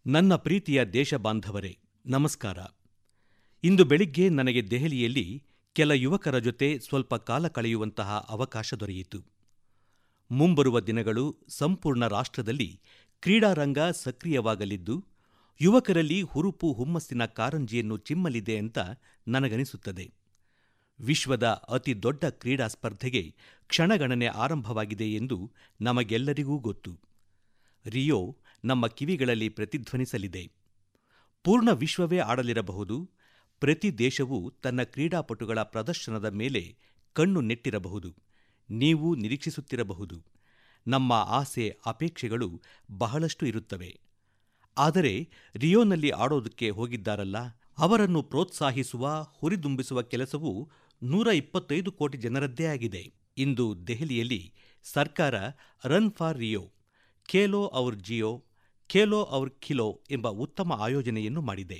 ನನ್ನ ಪ್ರೀತಿಯ ದೇಶಬಾಂಧವರೇ ನಮಸ್ಕಾರ ಇಂದು ಬೆಳಿಗ್ಗೆ ನನಗೆ ದೆಹಲಿಯಲ್ಲಿ ಕೆಲ ಯುವಕರ ಜೊತೆ ಸ್ವಲ್ಪ ಕಾಲ ಕಳೆಯುವಂತಹ ಅವಕಾಶ ದೊರೆಯಿತು ಮುಂಬರುವ ದಿನಗಳು ಸಂಪೂರ್ಣ ರಾಷ್ಟ್ರದಲ್ಲಿ ಕ್ರೀಡಾರಂಗ ಸಕ್ರಿಯವಾಗಲಿದ್ದು ಯುವಕರಲ್ಲಿ ಹುರುಪು ಹುಮ್ಮಸ್ಸಿನ ಕಾರಂಜಿಯನ್ನು ಚಿಮ್ಮಲಿದೆ ಅಂತ ನನಗನಿಸುತ್ತದೆ ವಿಶ್ವದ ಅತಿ ದೊಡ್ಡ ಕ್ರೀಡಾ ಸ್ಪರ್ಧೆಗೆ ಕ್ಷಣಗಣನೆ ಆರಂಭವಾಗಿದೆ ಎಂದು ನಮಗೆಲ್ಲರಿಗೂ ಗೊತ್ತು ರಿಯೋ ನಮ್ಮ ಕಿವಿಗಳಲ್ಲಿ ಪ್ರತಿಧ್ವನಿಸಲಿದೆ ಪೂರ್ಣ ವಿಶ್ವವೇ ಆಡಲಿರಬಹುದು ಪ್ರತಿ ದೇಶವೂ ತನ್ನ ಕ್ರೀಡಾಪಟುಗಳ ಪ್ರದರ್ಶನದ ಮೇಲೆ ಕಣ್ಣು ನೆಟ್ಟಿರಬಹುದು ನೀವು ನಿರೀಕ್ಷಿಸುತ್ತಿರಬಹುದು ನಮ್ಮ ಆಸೆ ಅಪೇಕ್ಷೆಗಳು ಬಹಳಷ್ಟು ಇರುತ್ತವೆ ಆದರೆ ರಿಯೋನಲ್ಲಿ ಆಡೋದಕ್ಕೆ ಹೋಗಿದ್ದಾರಲ್ಲ ಅವರನ್ನು ಪ್ರೋತ್ಸಾಹಿಸುವ ಹುರಿದುಂಬಿಸುವ ಕೆಲಸವು ನೂರ ಇಪ್ಪತ್ತೈದು ಕೋಟಿ ಜನರದ್ದೇ ಆಗಿದೆ ಇಂದು ದೆಹಲಿಯಲ್ಲಿ ಸರ್ಕಾರ ರನ್ ಫಾರ್ ರಿಯೋ ಖೇಲೋ ಔರ್ ಜಿಯೋ ಖೇಲೋ ಔರ್ ಖಿಲೋ ಎಂಬ ಉತ್ತಮ ಆಯೋಜನೆಯನ್ನು ಮಾಡಿದೆ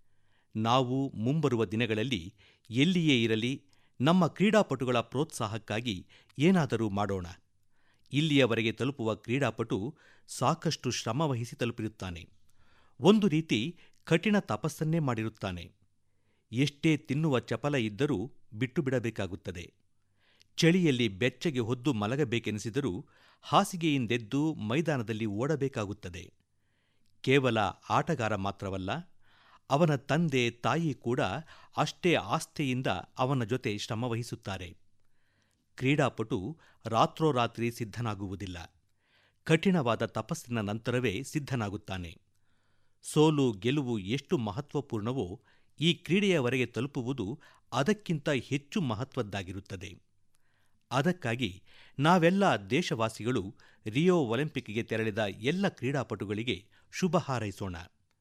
ನಾವು ಮುಂಬರುವ ದಿನಗಳಲ್ಲಿ ಎಲ್ಲಿಯೇ ಇರಲಿ ನಮ್ಮ ಕ್ರೀಡಾಪಟುಗಳ ಪ್ರೋತ್ಸಾಹಕ್ಕಾಗಿ ಏನಾದರೂ ಮಾಡೋಣ ಇಲ್ಲಿಯವರೆಗೆ ತಲುಪುವ ಕ್ರೀಡಾಪಟು ಸಾಕಷ್ಟು ಶ್ರಮವಹಿಸಿ ತಲುಪಿರುತ್ತಾನೆ ಒಂದು ರೀತಿ ಕಠಿಣ ತಪಸ್ಸನ್ನೇ ಮಾಡಿರುತ್ತಾನೆ ಎಷ್ಟೇ ತಿನ್ನುವ ಚಪಲ ಇದ್ದರೂ ಬಿಟ್ಟು ಬಿಡಬೇಕಾಗುತ್ತದೆ ಚಳಿಯಲ್ಲಿ ಬೆಚ್ಚಗೆ ಹೊದ್ದು ಮಲಗಬೇಕೆನಿಸಿದರೂ ಹಾಸಿಗೆಯಿಂದೆದ್ದು ಮೈದಾನದಲ್ಲಿ ಓಡಬೇಕಾಗುತ್ತದೆ ಕೇವಲ ಆಟಗಾರ ಮಾತ್ರವಲ್ಲ ಅವನ ತಂದೆ ತಾಯಿ ಕೂಡ ಅಷ್ಟೇ ಆಸ್ಥೆಯಿಂದ ಅವನ ಜೊತೆ ಶ್ರಮವಹಿಸುತ್ತಾರೆ ಕ್ರೀಡಾಪಟು ರಾತ್ರೋರಾತ್ರಿ ಸಿದ್ಧನಾಗುವುದಿಲ್ಲ ಕಠಿಣವಾದ ತಪಸ್ಸಿನ ನಂತರವೇ ಸಿದ್ಧನಾಗುತ್ತಾನೆ ಸೋಲು ಗೆಲುವು ಎಷ್ಟು ಮಹತ್ವಪೂರ್ಣವೋ ಈ ಕ್ರೀಡೆಯವರೆಗೆ ತಲುಪುವುದು ಅದಕ್ಕಿಂತ ಹೆಚ್ಚು ಮಹತ್ವದ್ದಾಗಿರುತ್ತದೆ ಅದಕ್ಕಾಗಿ ನಾವೆಲ್ಲ ದೇಶವಾಸಿಗಳು ರಿಯೋ ಒಲಿಂಪಿಕ್ಗೆ ತೆರಳಿದ ಎಲ್ಲ ಕ್ರೀಡಾಪಟುಗಳಿಗೆ ಶುಭ ಹಾರೈಸೋಣ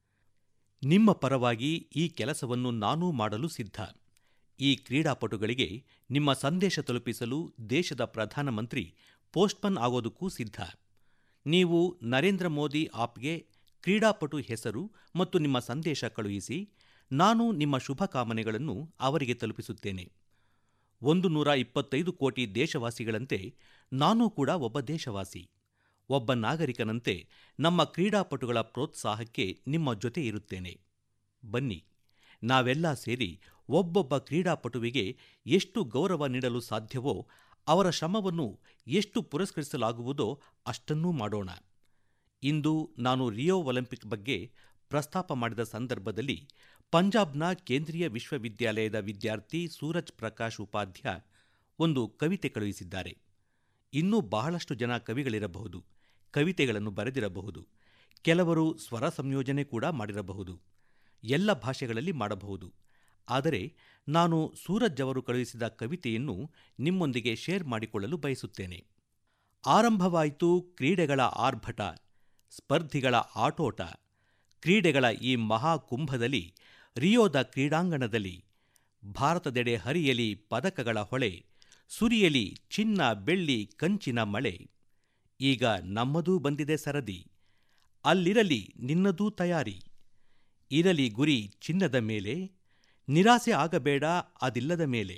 ನಿಮ್ಮ ಪರವಾಗಿ ಈ ಕೆಲಸವನ್ನು ನಾನೂ ಮಾಡಲು ಸಿದ್ಧ ಈ ಕ್ರೀಡಾಪಟುಗಳಿಗೆ ನಿಮ್ಮ ಸಂದೇಶ ತಲುಪಿಸಲು ದೇಶದ ಪ್ರಧಾನಮಂತ್ರಿ ಪೋಸ್ಟ್ಮನ್ ಆಗೋದಕ್ಕೂ ಸಿದ್ಧ ನೀವು ನರೇಂದ್ರ ಮೋದಿ ಆಪ್ಗೆ ಕ್ರೀಡಾಪಟು ಹೆಸರು ಮತ್ತು ನಿಮ್ಮ ಸಂದೇಶ ಕಳುಹಿಸಿ ನಾನು ನಿಮ್ಮ ಶುಭಕಾಮನೆಗಳನ್ನು ಅವರಿಗೆ ತಲುಪಿಸುತ್ತೇನೆ ಒಂದು ನೂರ ಇಪ್ಪತ್ತೈದು ಕೋಟಿ ದೇಶವಾಸಿಗಳಂತೆ ನಾನೂ ಕೂಡ ಒಬ್ಬ ದೇಶವಾಸಿ ಒಬ್ಬ ನಾಗರಿಕನಂತೆ ನಮ್ಮ ಕ್ರೀಡಾಪಟುಗಳ ಪ್ರೋತ್ಸಾಹಕ್ಕೆ ನಿಮ್ಮ ಜೊತೆ ಇರುತ್ತೇನೆ ಬನ್ನಿ ನಾವೆಲ್ಲ ಸೇರಿ ಒಬ್ಬೊಬ್ಬ ಕ್ರೀಡಾಪಟುವಿಗೆ ಎಷ್ಟು ಗೌರವ ನೀಡಲು ಸಾಧ್ಯವೋ ಅವರ ಶ್ರಮವನ್ನು ಎಷ್ಟು ಪುರಸ್ಕರಿಸಲಾಗುವುದೋ ಅಷ್ಟನ್ನೂ ಮಾಡೋಣ ಇಂದು ನಾನು ರಿಯೋ ಒಲಿಂಪಿಕ್ ಬಗ್ಗೆ ಪ್ರಸ್ತಾಪ ಮಾಡಿದ ಸಂದರ್ಭದಲ್ಲಿ ಪಂಜಾಬ್ನ ಕೇಂದ್ರೀಯ ವಿಶ್ವವಿದ್ಯಾಲಯದ ವಿದ್ಯಾರ್ಥಿ ಸೂರಜ್ ಪ್ರಕಾಶ್ ಉಪಾಧ್ಯ ಒಂದು ಕವಿತೆ ಕಳುಹಿಸಿದ್ದಾರೆ ಇನ್ನೂ ಬಹಳಷ್ಟು ಜನ ಕವಿಗಳಿರಬಹುದು ಕವಿತೆಗಳನ್ನು ಬರೆದಿರಬಹುದು ಕೆಲವರು ಸ್ವರ ಸಂಯೋಜನೆ ಕೂಡ ಮಾಡಿರಬಹುದು ಎಲ್ಲ ಭಾಷೆಗಳಲ್ಲಿ ಮಾಡಬಹುದು ಆದರೆ ನಾನು ಸೂರಜ್ ಅವರು ಕಳುಹಿಸಿದ ಕವಿತೆಯನ್ನು ನಿಮ್ಮೊಂದಿಗೆ ಶೇರ್ ಮಾಡಿಕೊಳ್ಳಲು ಬಯಸುತ್ತೇನೆ ಆರಂಭವಾಯಿತು ಕ್ರೀಡೆಗಳ ಆರ್ಭಟ ಸ್ಪರ್ಧಿಗಳ ಆಟೋಟ ಕ್ರೀಡೆಗಳ ಈ ಮಹಾಕುಂಭದಲ್ಲಿ ರಿಯೋದ ಕ್ರೀಡಾಂಗಣದಲ್ಲಿ ಭಾರತದೆಡೆ ಹರಿಯಲಿ ಪದಕಗಳ ಹೊಳೆ ಸುರಿಯಲಿ ಚಿನ್ನ ಬೆಳ್ಳಿ ಕಂಚಿನ ಮಳೆ ಈಗ ನಮ್ಮದೂ ಬಂದಿದೆ ಸರದಿ ಅಲ್ಲಿರಲಿ ನಿನ್ನದೂ ತಯಾರಿ ಇರಲಿ ಗುರಿ ಚಿನ್ನದ ಮೇಲೆ ನಿರಾಸೆ ಆಗಬೇಡ ಅದಿಲ್ಲದ ಮೇಲೆ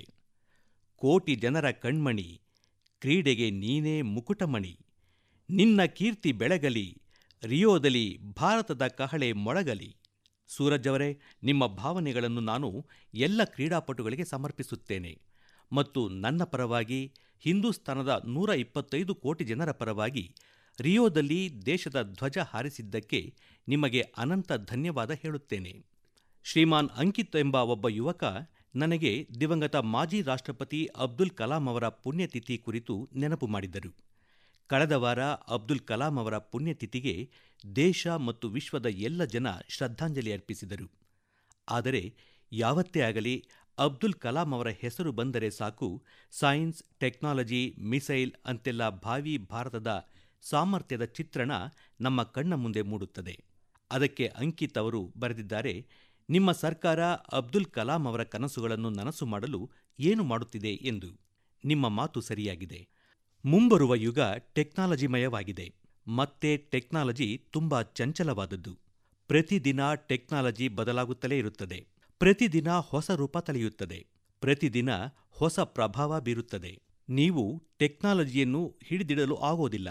ಕೋಟಿ ಜನರ ಕಣ್ಮಣಿ ಕ್ರೀಡೆಗೆ ನೀನೇ ಮುಕುಟಮಣಿ ನಿನ್ನ ಕೀರ್ತಿ ಬೆಳಗಲಿ ರಿಯೋದಲ್ಲಿ ಭಾರತದ ಕಹಳೆ ಮೊಳಗಲಿ ಸೂರಜ್ ಅವರೇ ನಿಮ್ಮ ಭಾವನೆಗಳನ್ನು ನಾನು ಎಲ್ಲ ಕ್ರೀಡಾಪಟುಗಳಿಗೆ ಸಮರ್ಪಿಸುತ್ತೇನೆ ಮತ್ತು ನನ್ನ ಪರವಾಗಿ ಹಿಂದೂಸ್ತಾನದ ನೂರ ಇಪ್ಪತ್ತೈದು ಕೋಟಿ ಜನರ ಪರವಾಗಿ ರಿಯೋದಲ್ಲಿ ದೇಶದ ಧ್ವಜ ಹಾರಿಸಿದ್ದಕ್ಕೆ ನಿಮಗೆ ಅನಂತ ಧನ್ಯವಾದ ಹೇಳುತ್ತೇನೆ ಶ್ರೀಮಾನ್ ಅಂಕಿತ್ ಎಂಬ ಒಬ್ಬ ಯುವಕ ನನಗೆ ದಿವಂಗತ ಮಾಜಿ ರಾಷ್ಟ್ರಪತಿ ಅಬ್ದುಲ್ ಕಲಾಂ ಅವರ ಪುಣ್ಯತಿಥಿ ಕುರಿತು ನೆನಪು ಮಾಡಿದರು ಕಳೆದ ವಾರ ಅಬ್ದುಲ್ ಕಲಾಂ ಅವರ ಪುಣ್ಯತಿಥಿಗೆ ದೇಶ ಮತ್ತು ವಿಶ್ವದ ಎಲ್ಲ ಜನ ಶ್ರದ್ಧಾಂಜಲಿ ಅರ್ಪಿಸಿದರು ಆದರೆ ಯಾವತ್ತೇ ಆಗಲಿ ಅಬ್ದುಲ್ ಕಲಾಂ ಅವರ ಹೆಸರು ಬಂದರೆ ಸಾಕು ಸೈನ್ಸ್ ಟೆಕ್ನಾಲಜಿ ಮಿಸೈಲ್ ಅಂತೆಲ್ಲ ಭಾವಿ ಭಾರತದ ಸಾಮರ್ಥ್ಯದ ಚಿತ್ರಣ ನಮ್ಮ ಕಣ್ಣ ಮುಂದೆ ಮೂಡುತ್ತದೆ ಅದಕ್ಕೆ ಅಂಕಿತ್ ಅವರು ಬರೆದಿದ್ದಾರೆ ನಿಮ್ಮ ಸರ್ಕಾರ ಅಬ್ದುಲ್ ಕಲಾಂ ಅವರ ಕನಸುಗಳನ್ನು ನನಸು ಮಾಡಲು ಏನು ಮಾಡುತ್ತಿದೆ ಎಂದು ನಿಮ್ಮ ಮಾತು ಸರಿಯಾಗಿದೆ ಮುಂಬರುವ ಯುಗ ಟೆಕ್ನಾಲಜಿಮಯವಾಗಿದೆ ಮತ್ತೆ ಟೆಕ್ನಾಲಜಿ ತುಂಬ ಚಂಚಲವಾದದ್ದು ಪ್ರತಿದಿನ ಟೆಕ್ನಾಲಜಿ ಬದಲಾಗುತ್ತಲೇ ಇರುತ್ತದೆ ಪ್ರತಿದಿನ ಹೊಸ ರೂಪ ತಳೆಯುತ್ತದೆ ಪ್ರತಿದಿನ ಹೊಸ ಪ್ರಭಾವ ಬೀರುತ್ತದೆ ನೀವು ಟೆಕ್ನಾಲಜಿಯನ್ನು ಹಿಡಿದಿಡಲು ಆಗೋದಿಲ್ಲ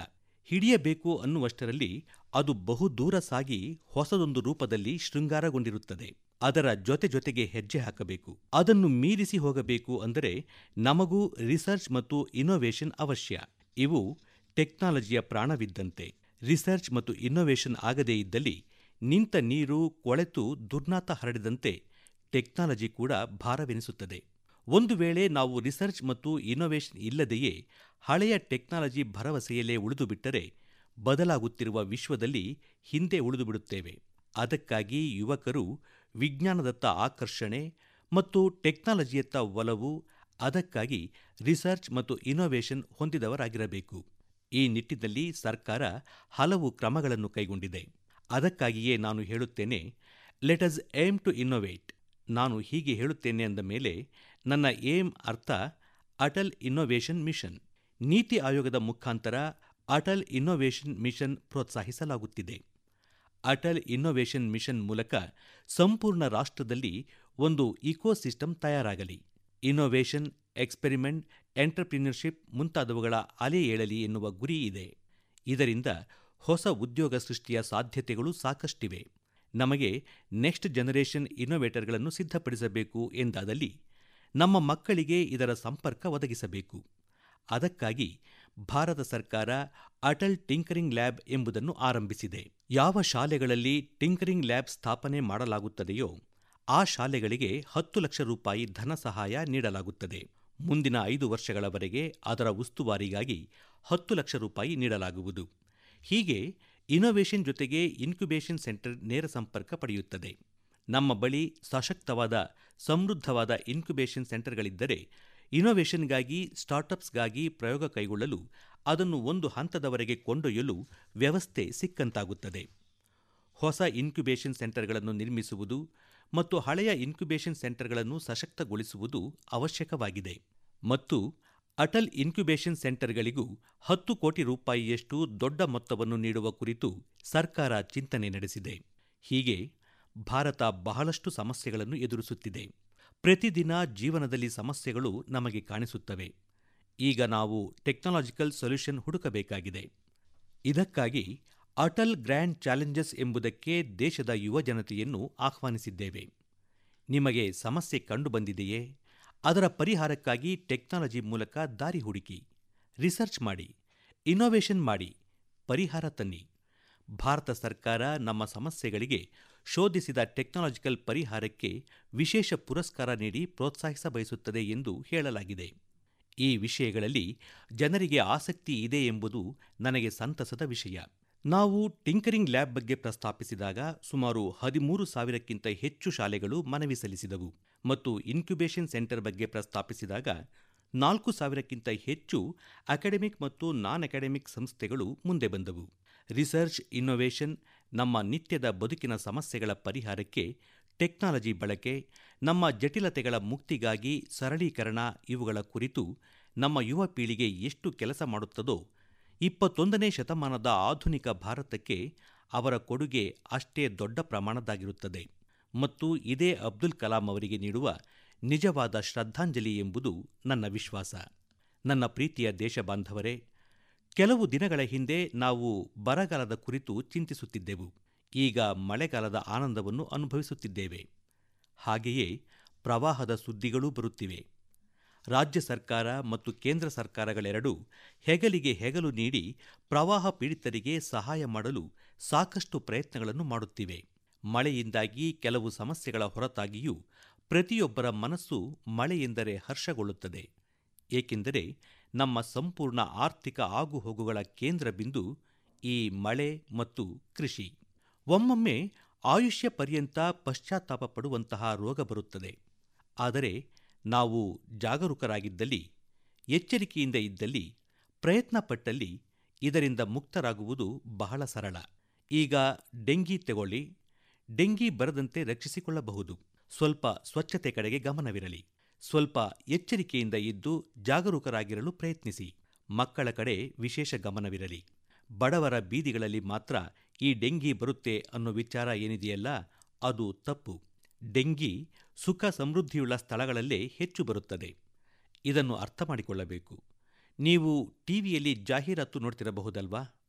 ಹಿಡಿಯಬೇಕು ಅನ್ನುವಷ್ಟರಲ್ಲಿ ಅದು ಬಹು ದೂರ ಸಾಗಿ ಹೊಸದೊಂದು ರೂಪದಲ್ಲಿ ಶೃಂಗಾರಗೊಂಡಿರುತ್ತದೆ ಅದರ ಜೊತೆ ಜೊತೆಗೆ ಹೆಜ್ಜೆ ಹಾಕಬೇಕು ಅದನ್ನು ಮೀರಿಸಿ ಹೋಗಬೇಕು ಅಂದರೆ ನಮಗೂ ರಿಸರ್ಚ್ ಮತ್ತು ಇನ್ನೋವೇಷನ್ ಅವಶ್ಯ ಇವು ಟೆಕ್ನಾಲಜಿಯ ಪ್ರಾಣವಿದ್ದಂತೆ ರಿಸರ್ಚ್ ಮತ್ತು ಇನ್ನೋವೇಷನ್ ಆಗದೇ ಇದ್ದಲ್ಲಿ ನಿಂತ ನೀರು ಕೊಳೆತು ದುರ್ನಾತ ಹರಡಿದಂತೆ ಟೆಕ್ನಾಲಜಿ ಕೂಡ ಭಾರವೆನಿಸುತ್ತದೆ ಒಂದು ವೇಳೆ ನಾವು ರಿಸರ್ಚ್ ಮತ್ತು ಇನ್ನೋವೇಷನ್ ಇಲ್ಲದೆಯೇ ಹಳೆಯ ಟೆಕ್ನಾಲಜಿ ಭರವಸೆಯಲ್ಲೇ ಉಳಿದು ಬಿಟ್ಟರೆ ಬದಲಾಗುತ್ತಿರುವ ವಿಶ್ವದಲ್ಲಿ ಹಿಂದೆ ಉಳಿದು ಬಿಡುತ್ತೇವೆ ಅದಕ್ಕಾಗಿ ಯುವಕರು ವಿಜ್ಞಾನದತ್ತ ಆಕರ್ಷಣೆ ಮತ್ತು ಟೆಕ್ನಾಲಜಿಯತ್ತ ಒಲವು ಅದಕ್ಕಾಗಿ ರಿಸರ್ಚ್ ಮತ್ತು ಇನ್ನೋವೇಷನ್ ಹೊಂದಿದವರಾಗಿರಬೇಕು ಈ ನಿಟ್ಟಿನಲ್ಲಿ ಸರ್ಕಾರ ಹಲವು ಕ್ರಮಗಳನ್ನು ಕೈಗೊಂಡಿದೆ ಅದಕ್ಕಾಗಿಯೇ ನಾನು ಹೇಳುತ್ತೇನೆ let us aim to innovate ನಾನು ಹೀಗೆ ಹೇಳುತ್ತೇನೆ ಅಂದ ಮೇಲೆ ನನ್ನ ಏಮ್ ಅರ್ಥ ಅಟಲ್ ಇನ್ನೋವೇಷನ್ ಮಿಷನ್ ನೀತಿ ಆಯೋಗದ ಮುಖಾಂತರ ಅಟಲ್ ಇನ್ನೋವೇಷನ್ ಮಿಷನ್ ಪ್ರೋತ್ಸಾಹಿಸಲಾಗುತ್ತಿದೆ ಅಟಲ್ ಇನ್ನೋವೇಷನ್ ಮಿಷನ್ ಮೂಲಕ ಸಂಪೂರ್ಣ ರಾಷ್ಟ್ರದಲ್ಲಿ ಒಂದು ಇಕೋಸಿಸ್ಟಮ್ ತಯಾರಾಗಲಿ ಇನ್ನೋವೇಷನ್ ಎಕ್ಸ್ಪೆರಿಮೆಂಟ್ ಎಂಟರ್ಪ್ರಿನರ್ಶಿಪ್ ಮುಂತಾದವುಗಳ ಅಲೆ ಏಳಲಿ ಎನ್ನುವ ಗುರಿ ಇದೆ ಇದರಿಂದ ಹೊಸ ಉದ್ಯೋಗ ಸೃಷ್ಟಿಯ ಸಾಧ್ಯತೆಗಳು ಸಾಕಷ್ಟಿವೆ ನಮಗೆ ನೆಕ್ಸ್ಟ್ ಜನರೇಷನ್ ಇನ್ನೋವೇಟರ್ಗಳನ್ನು ಸಿದ್ಧಪಡಿಸಬೇಕು ಎಂದಾದಲ್ಲಿ ನಮ್ಮ ಮಕ್ಕಳಿಗೆ ಇದರ ಸಂಪರ್ಕ ಒದಗಿಸಬೇಕು ಅದಕ್ಕಾಗಿ ಭಾರತ ಸರ್ಕಾರ ಅಟಲ್ ಟಿಂಕರಿಂಗ್ ಲ್ಯಾಬ್ ಎಂಬುದನ್ನು ಆರಂಭಿಸಿದೆ ಯಾವ ಶಾಲೆಗಳಲ್ಲಿ ಟಿಂಕರಿಂಗ್ ಲ್ಯಾಬ್ ಸ್ಥಾಪನೆ ಮಾಡಲಾಗುತ್ತದೆಯೋ ಆ ಶಾಲೆಗಳಿಗೆ ಹತ್ತು ಲಕ್ಷ ರೂಪಾಯಿ ಧನ ಸಹಾಯ ನೀಡಲಾಗುತ್ತದೆ ಮುಂದಿನ ಐದು ವರ್ಷಗಳವರೆಗೆ ಅದರ ಉಸ್ತುವಾರಿಗಾಗಿ ಹತ್ತು ಲಕ್ಷ ರೂಪಾಯಿ ನೀಡಲಾಗುವುದು ಹೀಗೆ ಇನ್ನೋವೇಷನ್ ಜೊತೆಗೆ ಇನ್ಕ್ಯುಬೇಷನ್ ಸೆಂಟರ್ ನೇರ ಸಂಪರ್ಕ ಪಡೆಯುತ್ತದೆ ನಮ್ಮ ಬಳಿ ಸಶಕ್ತವಾದ ಸಮೃದ್ಧವಾದ ಇನ್ಕ್ಯುಬೇಷನ್ ಸೆಂಟರ್ಗಳಿದ್ದರೆ ಇನ್ನೋವೇಷನ್ಗಾಗಿ ಸ್ಟಾರ್ಟಪ್ಸ್ಗಾಗಿ ಪ್ರಯೋಗ ಕೈಗೊಳ್ಳಲು ಅದನ್ನು ಒಂದು ಹಂತದವರೆಗೆ ಕೊಂಡೊಯ್ಯಲು ವ್ಯವಸ್ಥೆ ಸಿಕ್ಕಂತಾಗುತ್ತದೆ ಹೊಸ ಇನ್ಕ್ಯುಬೇಷನ್ ಸೆಂಟರ್ಗಳನ್ನು ನಿರ್ಮಿಸುವುದು ಮತ್ತು ಹಳೆಯ ಇನ್ಕ್ಯುಬೇಷನ್ ಸೆಂಟರ್ಗಳನ್ನು ಸಶಕ್ತಗೊಳಿಸುವುದು ಅವಶ್ಯಕವಾಗಿದೆ ಮತ್ತು ಅಟಲ್ ಇನ್ಕ್ಯುಬೇಷನ್ ಸೆಂಟರ್ಗಳಿಗೂ ಹತ್ತು ಕೋಟಿ ರೂಪಾಯಿಯಷ್ಟು ದೊಡ್ಡ ಮೊತ್ತವನ್ನು ನೀಡುವ ಕುರಿತು ಸರ್ಕಾರ ಚಿಂತನೆ ನಡೆಸಿದೆ ಹೀಗೆ ಭಾರತ ಬಹಳಷ್ಟು ಸಮಸ್ಯೆಗಳನ್ನು ಎದುರಿಸುತ್ತಿದೆ ಪ್ರತಿದಿನ ಜೀವನದಲ್ಲಿ ಸಮಸ್ಯೆಗಳು ನಮಗೆ ಕಾಣಿಸುತ್ತವೆ ಈಗ ನಾವು ಟೆಕ್ನಾಲಜಿಕಲ್ ಸೊಲ್ಯೂಷನ್ ಹುಡುಕಬೇಕಾಗಿದೆ ಇದಕ್ಕಾಗಿ ಅಟಲ್ ಗ್ರ್ಯಾಂಡ್ ಚಾಲೆಂಜಸ್ ಎಂಬುದಕ್ಕೆ ದೇಶದ ಯುವಜನತೆಯನ್ನು ಆಹ್ವಾನಿಸಿದ್ದೇವೆ ನಿಮಗೆ ಸಮಸ್ಯೆ ಕಂಡುಬಂದಿದೆಯೇ ಅದರ ಪರಿಹಾರಕ್ಕಾಗಿ ಟೆಕ್ನಾಲಜಿ ಮೂಲಕ ದಾರಿ ಹುಡುಕಿ ರಿಸರ್ಚ್ ಮಾಡಿ ಇನ್ನೋವೇಷನ್ ಮಾಡಿ ಪರಿಹಾರ ತನ್ನಿ ಭಾರತ ಸರ್ಕಾರ ನಮ್ಮ ಸಮಸ್ಯೆಗಳಿಗೆ ಶೋಧಿಸಿದ ಟೆಕ್ನಾಲಜಿಕಲ್ ಪರಿಹಾರಕ್ಕೆ ವಿಶೇಷ ಪುರಸ್ಕಾರ ನೀಡಿ ಪ್ರೋತ್ಸಾಹಿಸ ಬಯಸುತ್ತದೆ ಎಂದು ಹೇಳಲಾಗಿದೆ ಈ ವಿಷಯಗಳಲ್ಲಿ ಜನರಿಗೆ ಆಸಕ್ತಿ ಇದೆ ಎಂಬುದು ನನಗೆ ಸಂತಸದ ವಿಷಯ ನಾವು ಟಿಂಕರಿಂಗ್ ಲ್ಯಾಬ್ ಬಗ್ಗೆ ಪ್ರಸ್ತಾಪಿಸಿದಾಗ ಸುಮಾರು ಹದಿಮೂರು ಸಾವಿರಕ್ಕಿಂತ ಹೆಚ್ಚು ಶಾಲೆಗಳು ಮನವಿ ಸಲ್ಲಿಸಿದವು ಮತ್ತು ಇನ್ಕ್ಯುಬೇಷನ್ ಸೆಂಟರ್ ಬಗ್ಗೆ ಪ್ರಸ್ತಾಪಿಸಿದಾಗ ನಾಲ್ಕು ಸಾವಿರಕ್ಕಿಂತ ಹೆಚ್ಚು ಅಕಾಡೆಮಿಕ್ ಮತ್ತು ನಾನ್ ಅಕಾಡೆಮಿಕ್ ಸಂಸ್ಥೆಗಳು ಮುಂದೆ ಬಂದವು ರಿಸರ್ಚ್ ಇನ್ನೋವೇಷನ್ ನಮ್ಮ ನಿತ್ಯದ ಬದುಕಿನ ಸಮಸ್ಯೆಗಳ ಪರಿಹಾರಕ್ಕೆ ಟೆಕ್ನಾಲಜಿ ಬಳಕೆ ನಮ್ಮ ಜಟಿಲತೆಗಳ ಮುಕ್ತಿಗಾಗಿ ಸರಳೀಕರಣ ಇವುಗಳ ಕುರಿತು ನಮ್ಮ ಯುವ ಪೀಳಿಗೆ ಎಷ್ಟು ಕೆಲಸ ಮಾಡುತ್ತದೋ ಇಪ್ಪತ್ತೊಂದನೇ ಶತಮಾನದ ಆಧುನಿಕ ಭಾರತಕ್ಕೆ ಅವರ ಕೊಡುಗೆ ಅಷ್ಟೇ ದೊಡ್ಡ ಪ್ರಮಾಣದ್ದಾಗಿರುತ್ತದೆ ಮತ್ತು ಇದೇ ಅಬ್ದುಲ್ ಕಲಾಂ ಅವರಿಗೆ ನೀಡುವ ನಿಜವಾದ ಶ್ರದ್ಧಾಂಜಲಿ ಎಂಬುದು ನನ್ನ ವಿಶ್ವಾಸ ನನ್ನ ಪ್ರೀತಿಯ ದೇಶಬಾಂಧವರೇ ಕೆಲವು ದಿನಗಳ ಹಿಂದೆ ನಾವು ಬರಗಾಲದ ಕುರಿತು ಚಿಂತಿಸುತ್ತಿದ್ದೆವು ಈಗ ಮಳೆಗಾಲದ ಆನಂದವನ್ನು ಅನುಭವಿಸುತ್ತಿದ್ದೇವೆ ಹಾಗೆಯೇ ಪ್ರವಾಹದ ಸುದ್ದಿಗಳೂ ಬರುತ್ತಿವೆ ರಾಜ್ಯ ಸರ್ಕಾರ ಮತ್ತು ಕೇಂದ್ರ ಸರ್ಕಾರಗಳೆರಡೂ ಹೆಗಲಿಗೆ ಹೆಗಲು ನೀಡಿ ಪ್ರವಾಹ ಪೀಡಿತರಿಗೆ ಸಹಾಯ ಮಾಡಲು ಸಾಕಷ್ಟು ಪ್ರಯತ್ನಗಳನ್ನು ಮಾಡುತ್ತಿವೆ ಮಳೆಯಿಂದಾಗಿ ಕೆಲವು ಸಮಸ್ಯೆಗಳ ಹೊರತಾಗಿಯೂ ಪ್ರತಿಯೊಬ್ಬರ ಮನಸ್ಸು ಮಳೆಯೆಂದರೆ ಹರ್ಷಗೊಳ್ಳುತ್ತದೆ ಏಕೆಂದರೆ ನಮ್ಮ ಸಂಪೂರ್ಣ ಆರ್ಥಿಕ ಆಗುಹೋಗುಗಳ ಕೇಂದ್ರ ಬಿಂದು ಈ ಮಳೆ ಮತ್ತು ಕೃಷಿ ಒಮ್ಮೊಮ್ಮೆ ಆಯುಷ್ಯ ಪರ್ಯಂತ ಪಶ್ಚಾತ್ತಾಪ ಪಡುವಂತಹ ರೋಗ ಬರುತ್ತದೆ ಆದರೆ ನಾವು ಜಾಗರೂಕರಾಗಿದ್ದಲ್ಲಿ ಎಚ್ಚರಿಕೆಯಿಂದ ಇದ್ದಲ್ಲಿ ಪ್ರಯತ್ನ ಪಟ್ಟಲ್ಲಿ ಇದರಿಂದ ಮುಕ್ತರಾಗುವುದು ಬಹಳ ಸರಳ ಈಗ ಡೆಂಗಿ ತಗೊಳ್ಳಿ ಡೆಂಗಿ ಬರದಂತೆ ರಕ್ಷಿಸಿಕೊಳ್ಳಬಹುದು ಸ್ವಲ್ಪ ಸ್ವಚ್ಛತೆ ಕಡೆಗೆ ಗಮನವಿರಲಿ ಸ್ವಲ್ಪ ಎಚ್ಚರಿಕೆಯಿಂದ ಇದ್ದು ಜಾಗರೂಕರಾಗಿರಲು ಪ್ರಯತ್ನಿಸಿ ಮಕ್ಕಳ ಕಡೆ ವಿಶೇಷ ಗಮನವಿರಲಿ ಬಡವರ ಬೀದಿಗಳಲ್ಲಿ ಮಾತ್ರ ಈ ಡೆಂಗಿ ಬರುತ್ತೆ ಅನ್ನೋ ವಿಚಾರ ಏನಿದೆಯಲ್ಲ ಅದು ತಪ್ಪು ಡೆಂಗಿ ಸುಖ ಸಮೃದ್ಧಿಯುಳ್ಳ ಸ್ಥಳಗಳಲ್ಲೇ ಹೆಚ್ಚು ಬರುತ್ತದೆ ಇದನ್ನು ಅರ್ಥ ಮಾಡಿಕೊಳ್ಳಬೇಕು ನೀವು ಟಿವಿಯಲ್ಲಿ ಜಾಹೀರಾತು ನೋಡ್ತಿರಬಹುದಲ್ವಾ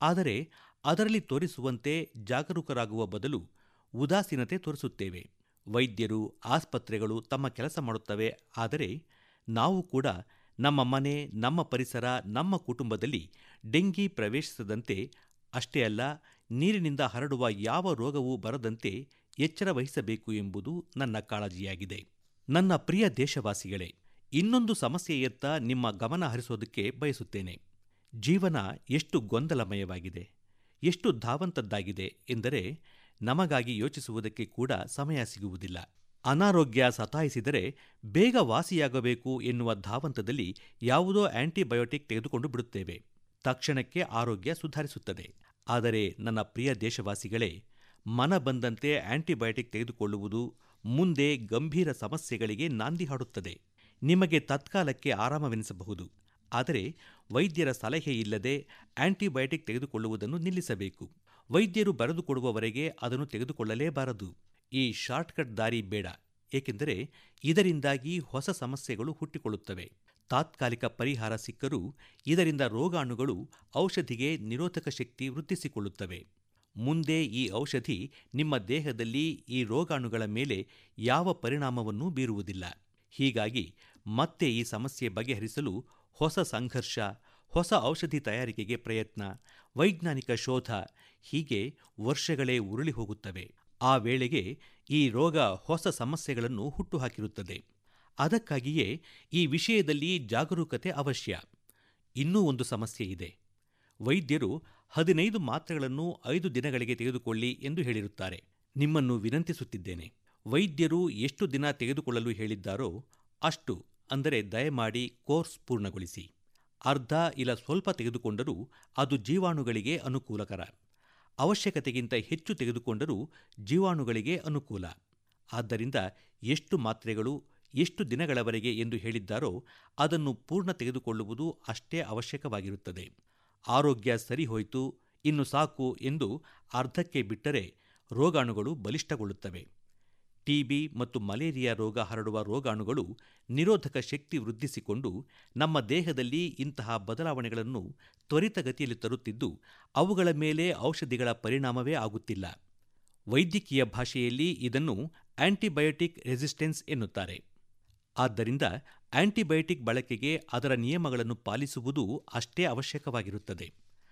ಆದರೆ ಅದರಲ್ಲಿ ತೋರಿಸುವಂತೆ ಜಾಗರೂಕರಾಗುವ ಬದಲು ಉದಾಸೀನತೆ ತೋರಿಸುತ್ತೇವೆ ವೈದ್ಯರು ಆಸ್ಪತ್ರೆಗಳು ತಮ್ಮ ಕೆಲಸ ಮಾಡುತ್ತವೆ ಆದರೆ ನಾವು ಕೂಡ ನಮ್ಮ ಮನೆ ನಮ್ಮ ಪರಿಸರ ನಮ್ಮ ಕುಟುಂಬದಲ್ಲಿ ಡೆಂಗಿ ಪ್ರವೇಶಿಸದಂತೆ ಅಷ್ಟೇ ಅಲ್ಲ ನೀರಿನಿಂದ ಹರಡುವ ಯಾವ ರೋಗವೂ ಬರದಂತೆ ಎಚ್ಚರ ವಹಿಸಬೇಕು ಎಂಬುದು ನನ್ನ ಕಾಳಜಿಯಾಗಿದೆ ನನ್ನ ಪ್ರಿಯ ದೇಶವಾಸಿಗಳೇ ಇನ್ನೊಂದು ಸಮಸ್ಯೆಯತ್ತ ನಿಮ್ಮ ಗಮನ ಹರಿಸೋದಕ್ಕೆ ಬಯಸುತ್ತೇನೆ ಜೀವನ ಎಷ್ಟು ಗೊಂದಲಮಯವಾಗಿದೆ ಎಷ್ಟು ಧಾವಂತದ್ದಾಗಿದೆ ಎಂದರೆ ನಮಗಾಗಿ ಯೋಚಿಸುವುದಕ್ಕೆ ಕೂಡ ಸಮಯ ಸಿಗುವುದಿಲ್ಲ ಅನಾರೋಗ್ಯ ಸತಾಯಿಸಿದರೆ ಬೇಗ ವಾಸಿಯಾಗಬೇಕು ಎನ್ನುವ ಧಾವಂತದಲ್ಲಿ ಯಾವುದೋ ಆಂಟಿಬಯೋಟಿಕ್ ತೆಗೆದುಕೊಂಡು ಬಿಡುತ್ತೇವೆ ತಕ್ಷಣಕ್ಕೆ ಆರೋಗ್ಯ ಸುಧಾರಿಸುತ್ತದೆ ಆದರೆ ನನ್ನ ಪ್ರಿಯ ದೇಶವಾಸಿಗಳೇ ಮನ ಬಂದಂತೆ ಆಂಟಿಬಯೋಟಿಕ್ ತೆಗೆದುಕೊಳ್ಳುವುದು ಮುಂದೆ ಗಂಭೀರ ಸಮಸ್ಯೆಗಳಿಗೆ ನಾಂದಿ ಹಾಡುತ್ತದೆ ನಿಮಗೆ ತತ್ಕಾಲಕ್ಕೆ ಆರಾಮವೆನಿಸಬಹುದು ಆದರೆ ವೈದ್ಯರ ಸಲಹೆ ಇಲ್ಲದೆ ಆಂಟಿಬಯೋಟಿಕ್ ತೆಗೆದುಕೊಳ್ಳುವುದನ್ನು ನಿಲ್ಲಿಸಬೇಕು ವೈದ್ಯರು ಬರೆದುಕೊಡುವವರೆಗೆ ಅದನ್ನು ತೆಗೆದುಕೊಳ್ಳಲೇಬಾರದು ಈ ಶಾರ್ಟ್ಕಟ್ ದಾರಿ ಬೇಡ ಏಕೆಂದರೆ ಇದರಿಂದಾಗಿ ಹೊಸ ಸಮಸ್ಯೆಗಳು ಹುಟ್ಟಿಕೊಳ್ಳುತ್ತವೆ ತಾತ್ಕಾಲಿಕ ಪರಿಹಾರ ಸಿಕ್ಕರೂ ಇದರಿಂದ ರೋಗಾಣುಗಳು ಔಷಧಿಗೆ ನಿರೋಧಕ ಶಕ್ತಿ ವೃದ್ಧಿಸಿಕೊಳ್ಳುತ್ತವೆ ಮುಂದೆ ಈ ಔಷಧಿ ನಿಮ್ಮ ದೇಹದಲ್ಲಿ ಈ ರೋಗಾಣುಗಳ ಮೇಲೆ ಯಾವ ಪರಿಣಾಮವನ್ನೂ ಬೀರುವುದಿಲ್ಲ ಹೀಗಾಗಿ ಮತ್ತೆ ಈ ಸಮಸ್ಯೆ ಬಗೆಹರಿಸಲು ಹೊಸ ಸಂಘರ್ಷ ಹೊಸ ಔಷಧಿ ತಯಾರಿಕೆಗೆ ಪ್ರಯತ್ನ ವೈಜ್ಞಾನಿಕ ಶೋಧ ಹೀಗೆ ವರ್ಷಗಳೇ ಉರುಳಿ ಹೋಗುತ್ತವೆ ಆ ವೇಳೆಗೆ ಈ ರೋಗ ಹೊಸ ಸಮಸ್ಯೆಗಳನ್ನು ಹುಟ್ಟುಹಾಕಿರುತ್ತದೆ ಅದಕ್ಕಾಗಿಯೇ ಈ ವಿಷಯದಲ್ಲಿ ಜಾಗರೂಕತೆ ಅವಶ್ಯ ಇನ್ನೂ ಒಂದು ಸಮಸ್ಯೆ ಇದೆ ವೈದ್ಯರು ಹದಿನೈದು ಮಾತ್ರೆಗಳನ್ನು ಐದು ದಿನಗಳಿಗೆ ತೆಗೆದುಕೊಳ್ಳಿ ಎಂದು ಹೇಳಿರುತ್ತಾರೆ ನಿಮ್ಮನ್ನು ವಿನಂತಿಸುತ್ತಿದ್ದೇನೆ ವೈದ್ಯರು ಎಷ್ಟು ದಿನ ತೆಗೆದುಕೊಳ್ಳಲು ಹೇಳಿದ್ದಾರೋ ಅಷ್ಟು ಅಂದರೆ ದಯಮಾಡಿ ಕೋರ್ಸ್ ಪೂರ್ಣಗೊಳಿಸಿ ಅರ್ಧ ಇಲ್ಲ ಸ್ವಲ್ಪ ತೆಗೆದುಕೊಂಡರೂ ಅದು ಜೀವಾಣುಗಳಿಗೆ ಅನುಕೂಲಕರ ಅವಶ್ಯಕತೆಗಿಂತ ಹೆಚ್ಚು ತೆಗೆದುಕೊಂಡರೂ ಜೀವಾಣುಗಳಿಗೆ ಅನುಕೂಲ ಆದ್ದರಿಂದ ಎಷ್ಟು ಮಾತ್ರೆಗಳು ಎಷ್ಟು ದಿನಗಳವರೆಗೆ ಎಂದು ಹೇಳಿದ್ದಾರೋ ಅದನ್ನು ಪೂರ್ಣ ತೆಗೆದುಕೊಳ್ಳುವುದು ಅಷ್ಟೇ ಅವಶ್ಯಕವಾಗಿರುತ್ತದೆ ಆರೋಗ್ಯ ಸರಿ ಹೋಯಿತು ಇನ್ನು ಸಾಕು ಎಂದು ಅರ್ಧಕ್ಕೆ ಬಿಟ್ಟರೆ ರೋಗಾಣುಗಳು ಬಲಿಷ್ಠಗೊಳ್ಳುತ್ತವೆ ಟಿಬಿ ಮತ್ತು ಮಲೇರಿಯಾ ರೋಗ ಹರಡುವ ರೋಗಾಣುಗಳು ನಿರೋಧಕ ಶಕ್ತಿ ವೃದ್ಧಿಸಿಕೊಂಡು ನಮ್ಮ ದೇಹದಲ್ಲಿ ಇಂತಹ ಬದಲಾವಣೆಗಳನ್ನು ತ್ವರಿತಗತಿಯಲ್ಲಿ ತರುತ್ತಿದ್ದು ಅವುಗಳ ಮೇಲೆ ಔಷಧಿಗಳ ಪರಿಣಾಮವೇ ಆಗುತ್ತಿಲ್ಲ ವೈದ್ಯಕೀಯ ಭಾಷೆಯಲ್ಲಿ ಇದನ್ನು ಆಂಟಿಬಯೋಟಿಕ್ ರೆಸಿಸ್ಟೆನ್ಸ್ ಎನ್ನುತ್ತಾರೆ ಆದ್ದರಿಂದ ಆಂಟಿಬಯೋಟಿಕ್ ಬಳಕೆಗೆ ಅದರ ನಿಯಮಗಳನ್ನು ಪಾಲಿಸುವುದು ಅಷ್ಟೇ ಅವಶ್ಯಕವಾಗಿರುತ್ತದೆ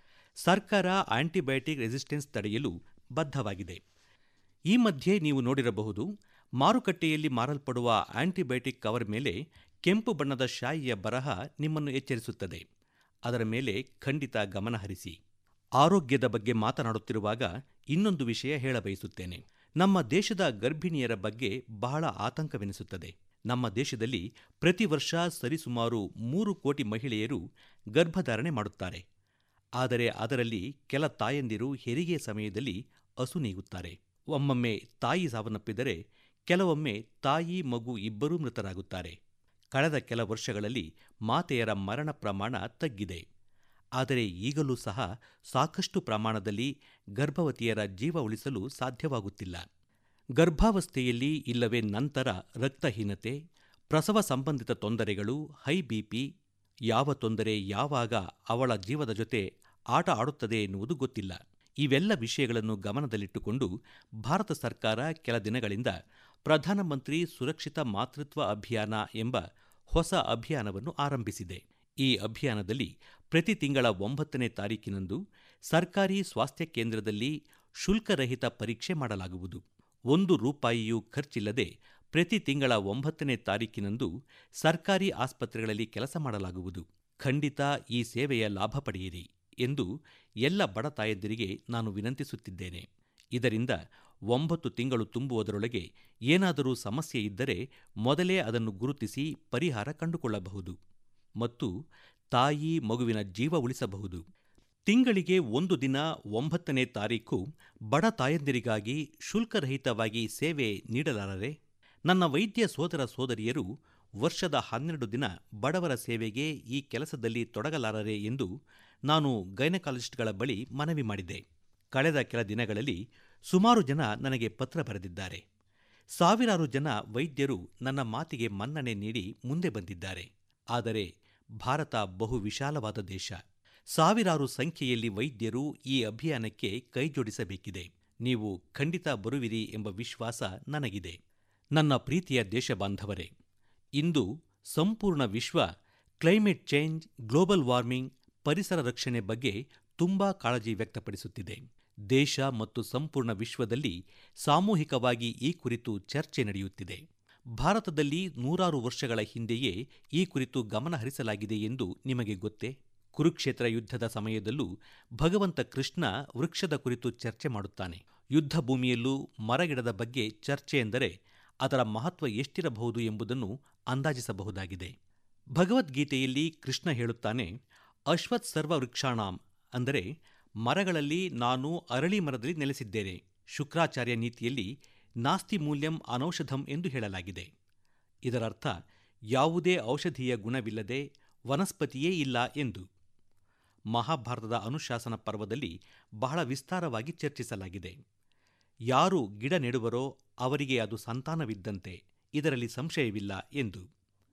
ಸರ್ಕಾರ ಆಂಟಿಬಯೋಟಿಕ್ ರೆಸಿಸ್ಟೆನ್ಸ್ ತಡೆಯಲು ಬದ್ಧವಾಗಿದೆ ಈ ಮಧ್ಯೆ ನೀವು ನೋಡಿರಬಹುದು ಮಾರುಕಟ್ಟೆಯಲ್ಲಿ ಮಾರಲ್ಪಡುವ ಆಂಟಿಬಯೋಟಿಕ್ ಕವರ್ ಮೇಲೆ ಕೆಂಪು ಬಣ್ಣದ ಶಾಯಿಯ ಬರಹ ನಿಮ್ಮನ್ನು ಎಚ್ಚರಿಸುತ್ತದೆ ಅದರ ಮೇಲೆ ಖಂಡಿತ ಗಮನಹರಿಸಿ ಆರೋಗ್ಯದ ಬಗ್ಗೆ ಮಾತನಾಡುತ್ತಿರುವಾಗ ಇನ್ನೊಂದು ವಿಷಯ ಹೇಳಬಯಸುತ್ತೇನೆ ನಮ್ಮ ದೇಶದ ಗರ್ಭಿಣಿಯರ ಬಗ್ಗೆ ಬಹಳ ಆತಂಕವೆನಿಸುತ್ತದೆ ನಮ್ಮ ದೇಶದಲ್ಲಿ ಪ್ರತಿ ವರ್ಷ ಸರಿಸುಮಾರು ಮೂರು ಕೋಟಿ ಮಹಿಳೆಯರು ಗರ್ಭಧಾರಣೆ ಮಾಡುತ್ತಾರೆ ಆದರೆ ಅದರಲ್ಲಿ ಕೆಲ ತಾಯಂದಿರು ಹೆರಿಗೆ ಸಮಯದಲ್ಲಿ ಅಸುನೀಗುತ್ತಾರೆ ಒಮ್ಮೊಮ್ಮೆ ತಾಯಿ ಸಾವನ್ನಪ್ಪಿದರೆ ಕೆಲವೊಮ್ಮೆ ತಾಯಿ ಮಗು ಇಬ್ಬರೂ ಮೃತರಾಗುತ್ತಾರೆ ಕಳೆದ ಕೆಲ ವರ್ಷಗಳಲ್ಲಿ ಮಾತೆಯರ ಮರಣ ಪ್ರಮಾಣ ತಗ್ಗಿದೆ ಆದರೆ ಈಗಲೂ ಸಹ ಸಾಕಷ್ಟು ಪ್ರಮಾಣದಲ್ಲಿ ಗರ್ಭವತಿಯರ ಜೀವ ಉಳಿಸಲು ಸಾಧ್ಯವಾಗುತ್ತಿಲ್ಲ ಗರ್ಭಾವಸ್ಥೆಯಲ್ಲಿ ಇಲ್ಲವೇ ನಂತರ ರಕ್ತಹೀನತೆ ಪ್ರಸವ ಸಂಬಂಧಿತ ತೊಂದರೆಗಳು ಹೈ ಬಿಪಿ ಯಾವ ತೊಂದರೆ ಯಾವಾಗ ಅವಳ ಜೀವದ ಜೊತೆ ಆಟ ಆಡುತ್ತದೆ ಎನ್ನುವುದು ಗೊತ್ತಿಲ್ಲ ಇವೆಲ್ಲ ವಿಷಯಗಳನ್ನು ಗಮನದಲ್ಲಿಟ್ಟುಕೊಂಡು ಭಾರತ ಸರ್ಕಾರ ಕೆಲ ದಿನಗಳಿಂದ ಪ್ರಧಾನಮಂತ್ರಿ ಸುರಕ್ಷಿತ ಮಾತೃತ್ವ ಅಭಿಯಾನ ಎಂಬ ಹೊಸ ಅಭಿಯಾನವನ್ನು ಆರಂಭಿಸಿದೆ ಈ ಅಭಿಯಾನದಲ್ಲಿ ಪ್ರತಿ ತಿಂಗಳ ಒಂಬತ್ತನೇ ತಾರೀಕಿನಂದು ಸರ್ಕಾರಿ ಸ್ವಾಸ್ಥ್ಯ ಕೇಂದ್ರದಲ್ಲಿ ಶುಲ್ಕರಹಿತ ಪರೀಕ್ಷೆ ಮಾಡಲಾಗುವುದು ಒಂದು ರೂಪಾಯಿಯೂ ಖರ್ಚಿಲ್ಲದೆ ಪ್ರತಿ ತಿಂಗಳ ಒಂಬತ್ತನೇ ತಾರೀಕಿನಂದು ಸರ್ಕಾರಿ ಆಸ್ಪತ್ರೆಗಳಲ್ಲಿ ಕೆಲಸ ಮಾಡಲಾಗುವುದು ಖಂಡಿತ ಈ ಸೇವೆಯ ಲಾಭ ಪಡೆಯಿರಿ ಎಂದು ಎಲ್ಲ ಬಡ ತಾಯಂದಿರಿಗೆ ನಾನು ವಿನಂತಿಸುತ್ತಿದ್ದೇನೆ ಇದರಿಂದ ಒಂಬತ್ತು ತಿಂಗಳು ತುಂಬುವುದರೊಳಗೆ ಏನಾದರೂ ಸಮಸ್ಯೆ ಇದ್ದರೆ ಮೊದಲೇ ಅದನ್ನು ಗುರುತಿಸಿ ಪರಿಹಾರ ಕಂಡುಕೊಳ್ಳಬಹುದು ಮತ್ತು ತಾಯಿ ಮಗುವಿನ ಜೀವ ಉಳಿಸಬಹುದು ತಿಂಗಳಿಗೆ ಒಂದು ದಿನ ಒಂಬತ್ತನೇ ತಾರೀಕು ಬಡ ತಾಯಂದಿರಿಗಾಗಿ ಶುಲ್ಕರಹಿತವಾಗಿ ಸೇವೆ ನೀಡಲಾರರೆ ನನ್ನ ವೈದ್ಯ ಸೋದರ ಸೋದರಿಯರು ವರ್ಷದ ಹನ್ನೆರಡು ದಿನ ಬಡವರ ಸೇವೆಗೆ ಈ ಕೆಲಸದಲ್ಲಿ ತೊಡಗಲಾರರೆ ಎಂದು ನಾನು ಗೈನಕಾಲಜಿಸ್ಟ್ಗಳ ಬಳಿ ಮನವಿ ಮಾಡಿದೆ ಕಳೆದ ಕೆಲ ದಿನಗಳಲ್ಲಿ ಸುಮಾರು ಜನ ನನಗೆ ಪತ್ರ ಬರೆದಿದ್ದಾರೆ ಸಾವಿರಾರು ಜನ ವೈದ್ಯರು ನನ್ನ ಮಾತಿಗೆ ಮನ್ನಣೆ ನೀಡಿ ಮುಂದೆ ಬಂದಿದ್ದಾರೆ ಆದರೆ ಭಾರತ ಬಹು ವಿಶಾಲವಾದ ದೇಶ ಸಾವಿರಾರು ಸಂಖ್ಯೆಯಲ್ಲಿ ವೈದ್ಯರು ಈ ಅಭಿಯಾನಕ್ಕೆ ಕೈಜೋಡಿಸಬೇಕಿದೆ ನೀವು ಖಂಡಿತ ಬರುವಿರಿ ಎಂಬ ವಿಶ್ವಾಸ ನನಗಿದೆ ನನ್ನ ಪ್ರೀತಿಯ ದೇಶಬಾಂಧವರೇ ಇಂದು ಸಂಪೂರ್ಣ ವಿಶ್ವ ಕ್ಲೈಮೇಟ್ ಚೇಂಜ್ ಗ್ಲೋಬಲ್ ವಾರ್ಮಿಂಗ್ ಪರಿಸರ ರಕ್ಷಣೆ ಬಗ್ಗೆ ತುಂಬಾ ಕಾಳಜಿ ವ್ಯಕ್ತಪಡಿಸುತ್ತಿದೆ ದೇಶ ಮತ್ತು ಸಂಪೂರ್ಣ ವಿಶ್ವದಲ್ಲಿ ಸಾಮೂಹಿಕವಾಗಿ ಈ ಕುರಿತು ಚರ್ಚೆ ನಡೆಯುತ್ತಿದೆ ಭಾರತದಲ್ಲಿ ನೂರಾರು ವರ್ಷಗಳ ಹಿಂದೆಯೇ ಈ ಕುರಿತು ಗಮನ ಹರಿಸಲಾಗಿದೆ ಎಂದು ನಿಮಗೆ ಗೊತ್ತೇ ಕುರುಕ್ಷೇತ್ರ ಯುದ್ಧದ ಸಮಯದಲ್ಲೂ ಭಗವಂತ ಕೃಷ್ಣ ವೃಕ್ಷದ ಕುರಿತು ಚರ್ಚೆ ಮಾಡುತ್ತಾನೆ ಯುದ್ಧ ಭೂಮಿಯಲ್ಲೂ ಮರಗಿಡದ ಬಗ್ಗೆ ಚರ್ಚೆ ಎಂದರೆ ಅದರ ಮಹತ್ವ ಎಷ್ಟಿರಬಹುದು ಎಂಬುದನ್ನು ಅಂದಾಜಿಸಬಹುದಾಗಿದೆ ಭಗವದ್ಗೀತೆಯಲ್ಲಿ ಕೃಷ್ಣ ಹೇಳುತ್ತಾನೆ ಅಶ್ವತ್ ಸರ್ವ ವೃಕ್ಷಾಣಾಂ ಅಂದರೆ ಮರಗಳಲ್ಲಿ ನಾನು ಅರಳಿ ಮರದಲ್ಲಿ ನೆಲೆಸಿದ್ದೇನೆ ಶುಕ್ರಾಚಾರ್ಯ ನೀತಿಯಲ್ಲಿ ನಾಸ್ತಿ ಮೂಲ್ಯಂ ಅನೌಷಧಂ ಎಂದು ಹೇಳಲಾಗಿದೆ ಇದರರ್ಥ ಯಾವುದೇ ಔಷಧೀಯ ಗುಣವಿಲ್ಲದೆ ವನಸ್ಪತಿಯೇ ಇಲ್ಲ ಎಂದು ಮಹಾಭಾರತದ ಅನುಶಾಸನ ಪರ್ವದಲ್ಲಿ ಬಹಳ ವಿಸ್ತಾರವಾಗಿ ಚರ್ಚಿಸಲಾಗಿದೆ ಯಾರು ಗಿಡ ನೆಡುವರೋ ಅವರಿಗೆ ಅದು ಸಂತಾನವಿದ್ದಂತೆ ಇದರಲ್ಲಿ ಸಂಶಯವಿಲ್ಲ ಎಂದು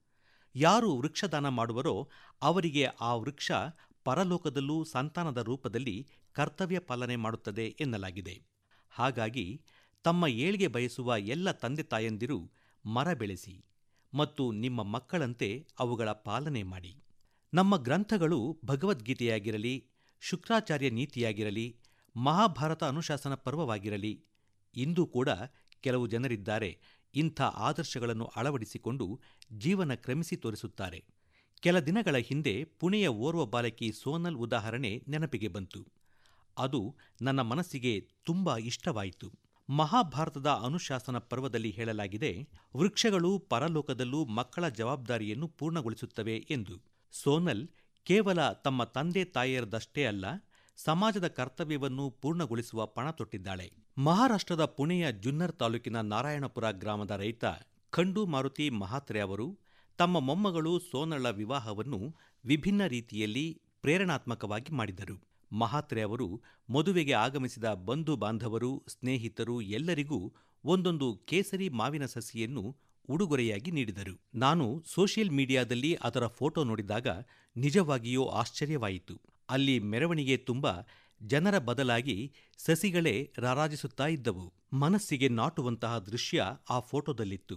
ಯಾರು ವೃಕ್ಷದಾನ ಮಾಡುವರೋ ಅವರಿಗೆ ಆ ವೃಕ್ಷ ಪರಲೋಕದಲ್ಲೂ ಸಂತಾನದ ರೂಪದಲ್ಲಿ ಕರ್ತವ್ಯ ಪಾಲನೆ ಮಾಡುತ್ತದೆ ಎನ್ನಲಾಗಿದೆ ಹಾಗಾಗಿ ತಮ್ಮ ಏಳಿಗೆ ಬಯಸುವ ಎಲ್ಲ ತಂದೆ ತಾಯಂದಿರು ಮರ ಬೆಳೆಸಿ ಮತ್ತು ನಿಮ್ಮ ಮಕ್ಕಳಂತೆ ಅವುಗಳ ಪಾಲನೆ ಮಾಡಿ ನಮ್ಮ ಗ್ರಂಥಗಳು ಭಗವದ್ಗೀತೆಯಾಗಿರಲಿ ಶುಕ್ರಾಚಾರ್ಯ ನೀತಿಯಾಗಿರಲಿ ಮಹಾಭಾರತ ಅನುಶಾಸನ ಪರ್ವವಾಗಿರಲಿ ಇಂದೂ ಕೂಡ ಕೆಲವು ಜನರಿದ್ದಾರೆ ಇಂಥ ಆದರ್ಶಗಳನ್ನು ಅಳವಡಿಸಿಕೊಂಡು ಜೀವನ ಕ್ರಮಿಸಿ ತೋರಿಸುತ್ತಾರೆ ಕೆಲ ದಿನಗಳ ಹಿಂದೆ ಪುಣೆಯ ಓರ್ವ ಬಾಲಕಿ ಸೋನಲ್ ಉದಾಹರಣೆ ನೆನಪಿಗೆ ಬಂತು ಅದು ನನ್ನ ಮನಸ್ಸಿಗೆ ತುಂಬ ಇಷ್ಟವಾಯಿತು ಮಹಾಭಾರತದ ಅನುಶಾಸನ ಪರ್ವದಲ್ಲಿ ಹೇಳಲಾಗಿದೆ ವೃಕ್ಷಗಳು ಪರಲೋಕದಲ್ಲೂ ಮಕ್ಕಳ ಜವಾಬ್ದಾರಿಯನ್ನು ಪೂರ್ಣಗೊಳಿಸುತ್ತವೆ ಎಂದು ಸೋನಲ್ ಕೇವಲ ತಮ್ಮ ತಂದೆ ತಾಯಿಯರದಷ್ಟೇ ಅಲ್ಲ ಸಮಾಜದ ಕರ್ತವ್ಯವನ್ನು ಪೂರ್ಣಗೊಳಿಸುವ ಪಣ ತೊಟ್ಟಿದ್ದಾಳೆ ಮಹಾರಾಷ್ಟ್ರದ ಪುಣೆಯ ಜುನ್ನರ್ ತಾಲೂಕಿನ ನಾರಾಯಣಪುರ ಗ್ರಾಮದ ರೈತ ಖಂಡು ಮಾರುತಿ ಮಹಾತ್ರೆ ಅವರು ತಮ್ಮ ಮೊಮ್ಮಗಳು ಸೋನಳ ವಿವಾಹವನ್ನು ವಿಭಿನ್ನ ರೀತಿಯಲ್ಲಿ ಪ್ರೇರಣಾತ್ಮಕವಾಗಿ ಮಾಡಿದರು ಮಹಾತ್ರೆ ಅವರು ಮದುವೆಗೆ ಆಗಮಿಸಿದ ಬಂಧು ಬಾಂಧವರು ಸ್ನೇಹಿತರು ಎಲ್ಲರಿಗೂ ಒಂದೊಂದು ಕೇಸರಿ ಮಾವಿನ ಸಸಿಯನ್ನು ಉಡುಗೊರೆಯಾಗಿ ನೀಡಿದರು ನಾನು ಸೋಷಿಯಲ್ ಮೀಡಿಯಾದಲ್ಲಿ ಅದರ ಫೋಟೋ ನೋಡಿದಾಗ ನಿಜವಾಗಿಯೂ ಆಶ್ಚರ್ಯವಾಯಿತು ಅಲ್ಲಿ ಮೆರವಣಿಗೆ ತುಂಬ ಜನರ ಬದಲಾಗಿ ಸಸಿಗಳೇ ರಾರಾಜಿಸುತ್ತಾ ಇದ್ದವು ಮನಸ್ಸಿಗೆ ನಾಟುವಂತಹ ದೃಶ್ಯ ಆ ಫೋಟೋದಲ್ಲಿತ್ತು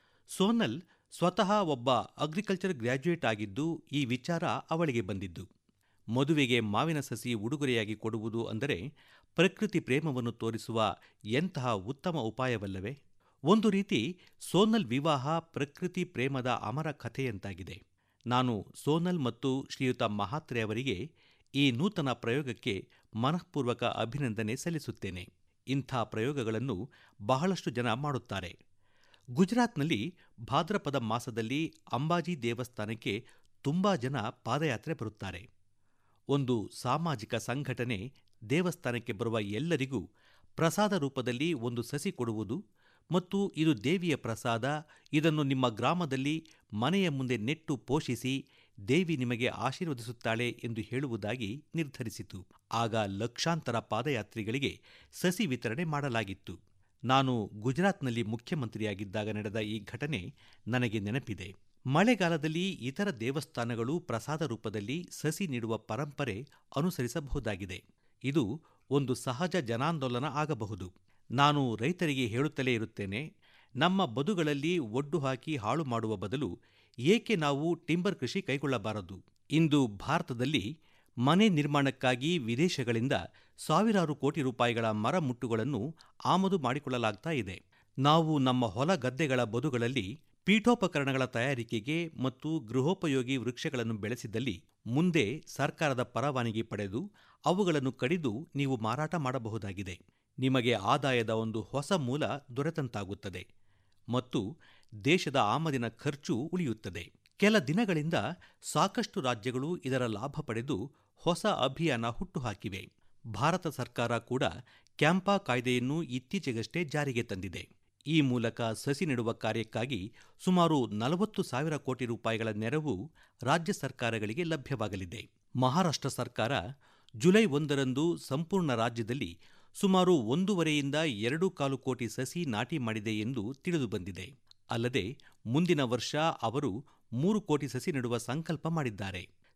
ಸೋನಲ್ ಸ್ವತಃ ಒಬ್ಬ ಅಗ್ರಿಕಲ್ಚರ್ ಗ್ರ್ಯಾಜುಯೇಟ್ ಆಗಿದ್ದು ಈ ವಿಚಾರ ಅವಳಿಗೆ ಬಂದಿದ್ದು ಮದುವೆಗೆ ಮಾವಿನ ಸಸಿ ಉಡುಗೊರೆಯಾಗಿ ಕೊಡುವುದು ಅಂದರೆ ಪ್ರಕೃತಿ ಪ್ರೇಮವನ್ನು ತೋರಿಸುವ ಎಂತಹ ಉತ್ತಮ ಉಪಾಯವಲ್ಲವೇ ಒಂದು ರೀತಿ ಸೋನಲ್ ವಿವಾಹ ಪ್ರಕೃತಿ ಪ್ರೇಮದ ಅಮರ ಕಥೆಯಂತಾಗಿದೆ ನಾನು ಸೋನಲ್ ಮತ್ತು ಶ್ರೀಯುತ ಮಹಾತ್ರೆ ಅವರಿಗೆ ಈ ನೂತನ ಪ್ರಯೋಗಕ್ಕೆ ಮನಃಪೂರ್ವಕ ಅಭಿನಂದನೆ ಸಲ್ಲಿಸುತ್ತೇನೆ ಇಂಥ ಪ್ರಯೋಗಗಳನ್ನು ಬಹಳಷ್ಟು ಜನ ಮಾಡುತ್ತಾರೆ ಗುಜರಾತ್ನಲ್ಲಿ ಭಾದ್ರಪದ ಮಾಸದಲ್ಲಿ ಅಂಬಾಜಿ ದೇವಸ್ಥಾನಕ್ಕೆ ತುಂಬ ಜನ ಪಾದಯಾತ್ರೆ ಬರುತ್ತಾರೆ ಒಂದು ಸಾಮಾಜಿಕ ಸಂಘಟನೆ ದೇವಸ್ಥಾನಕ್ಕೆ ಬರುವ ಎಲ್ಲರಿಗೂ ಪ್ರಸಾದ ರೂಪದಲ್ಲಿ ಒಂದು ಸಸಿ ಕೊಡುವುದು ಮತ್ತು ಇದು ದೇವಿಯ ಪ್ರಸಾದ ಇದನ್ನು ನಿಮ್ಮ ಗ್ರಾಮದಲ್ಲಿ ಮನೆಯ ಮುಂದೆ ನೆಟ್ಟು ಪೋಷಿಸಿ ದೇವಿ ನಿಮಗೆ ಆಶೀರ್ವದಿಸುತ್ತಾಳೆ ಎಂದು ಹೇಳುವುದಾಗಿ ನಿರ್ಧರಿಸಿತು ಆಗ ಲಕ್ಷಾಂತರ ಪಾದಯಾತ್ರಿಗಳಿಗೆ ಸಸಿ ವಿತರಣೆ ಮಾಡಲಾಗಿತ್ತು ನಾನು ಗುಜರಾತ್ನಲ್ಲಿ ಮುಖ್ಯಮಂತ್ರಿಯಾಗಿದ್ದಾಗ ನಡೆದ ಈ ಘಟನೆ ನನಗೆ ನೆನಪಿದೆ ಮಳೆಗಾಲದಲ್ಲಿ ಇತರ ದೇವಸ್ಥಾನಗಳು ಪ್ರಸಾದ ರೂಪದಲ್ಲಿ ಸಸಿ ನೀಡುವ ಪರಂಪರೆ ಅನುಸರಿಸಬಹುದಾಗಿದೆ ಇದು ಒಂದು ಸಹಜ ಜನಾಂದೋಲನ ಆಗಬಹುದು ನಾನು ರೈತರಿಗೆ ಹೇಳುತ್ತಲೇ ಇರುತ್ತೇನೆ ನಮ್ಮ ಬದುಗಳಲ್ಲಿ ಒಡ್ಡು ಹಾಕಿ ಹಾಳು ಮಾಡುವ ಬದಲು ಏಕೆ ನಾವು ಟಿಂಬರ್ ಕೃಷಿ ಕೈಗೊಳ್ಳಬಾರದು ಇಂದು ಭಾರತದಲ್ಲಿ ಮನೆ ನಿರ್ಮಾಣಕ್ಕಾಗಿ ವಿದೇಶಗಳಿಂದ ಸಾವಿರಾರು ಕೋಟಿ ರೂಪಾಯಿಗಳ ಮರ ಮುಟ್ಟುಗಳನ್ನು ಆಮದು ಮಾಡಿಕೊಳ್ಳಲಾಗ್ತಾ ಇದೆ ನಾವು ನಮ್ಮ ಹೊಲ ಗದ್ದೆಗಳ ಬದುಗಳಲ್ಲಿ ಪೀಠೋಪಕರಣಗಳ ತಯಾರಿಕೆಗೆ ಮತ್ತು ಗೃಹೋಪಯೋಗಿ ವೃಕ್ಷಗಳನ್ನು ಬೆಳೆಸಿದಲ್ಲಿ ಮುಂದೆ ಸರ್ಕಾರದ ಪರವಾನಗಿ ಪಡೆದು ಅವುಗಳನ್ನು ಕಡಿದು ನೀವು ಮಾರಾಟ ಮಾಡಬಹುದಾಗಿದೆ ನಿಮಗೆ ಆದಾಯದ ಒಂದು ಹೊಸ ಮೂಲ ದೊರೆತಂತಾಗುತ್ತದೆ ಮತ್ತು ದೇಶದ ಆಮದಿನ ಖರ್ಚು ಉಳಿಯುತ್ತದೆ ಕೆಲ ದಿನಗಳಿಂದ ಸಾಕಷ್ಟು ರಾಜ್ಯಗಳು ಇದರ ಲಾಭ ಪಡೆದು ಹೊಸ ಅಭಿಯಾನ ಹುಟ್ಟುಹಾಕಿವೆ ಭಾರತ ಸರ್ಕಾರ ಕೂಡ ಕ್ಯಾಂಪಾ ಕಾಯ್ದೆಯನ್ನು ಇತ್ತೀಚೆಗಷ್ಟೇ ಜಾರಿಗೆ ತಂದಿದೆ ಈ ಮೂಲಕ ಸಸಿ ನೆಡುವ ಕಾರ್ಯಕ್ಕಾಗಿ ಸುಮಾರು ನಲವತ್ತು ಸಾವಿರ ಕೋಟಿ ರೂಪಾಯಿಗಳ ನೆರವು ರಾಜ್ಯ ಸರ್ಕಾರಗಳಿಗೆ ಲಭ್ಯವಾಗಲಿದೆ ಮಹಾರಾಷ್ಟ್ರ ಸರ್ಕಾರ ಜುಲೈ ಒಂದರಂದು ಸಂಪೂರ್ಣ ರಾಜ್ಯದಲ್ಲಿ ಸುಮಾರು ಒಂದೂವರೆಯಿಂದ ಎರಡು ಕಾಲು ಕೋಟಿ ಸಸಿ ನಾಟಿ ಮಾಡಿದೆ ಎಂದು ತಿಳಿದುಬಂದಿದೆ ಅಲ್ಲದೆ ಮುಂದಿನ ವರ್ಷ ಅವರು ಮೂರು ಕೋಟಿ ಸಸಿ ನೆಡುವ ಸಂಕಲ್ಪ ಮಾಡಿದ್ದಾರೆ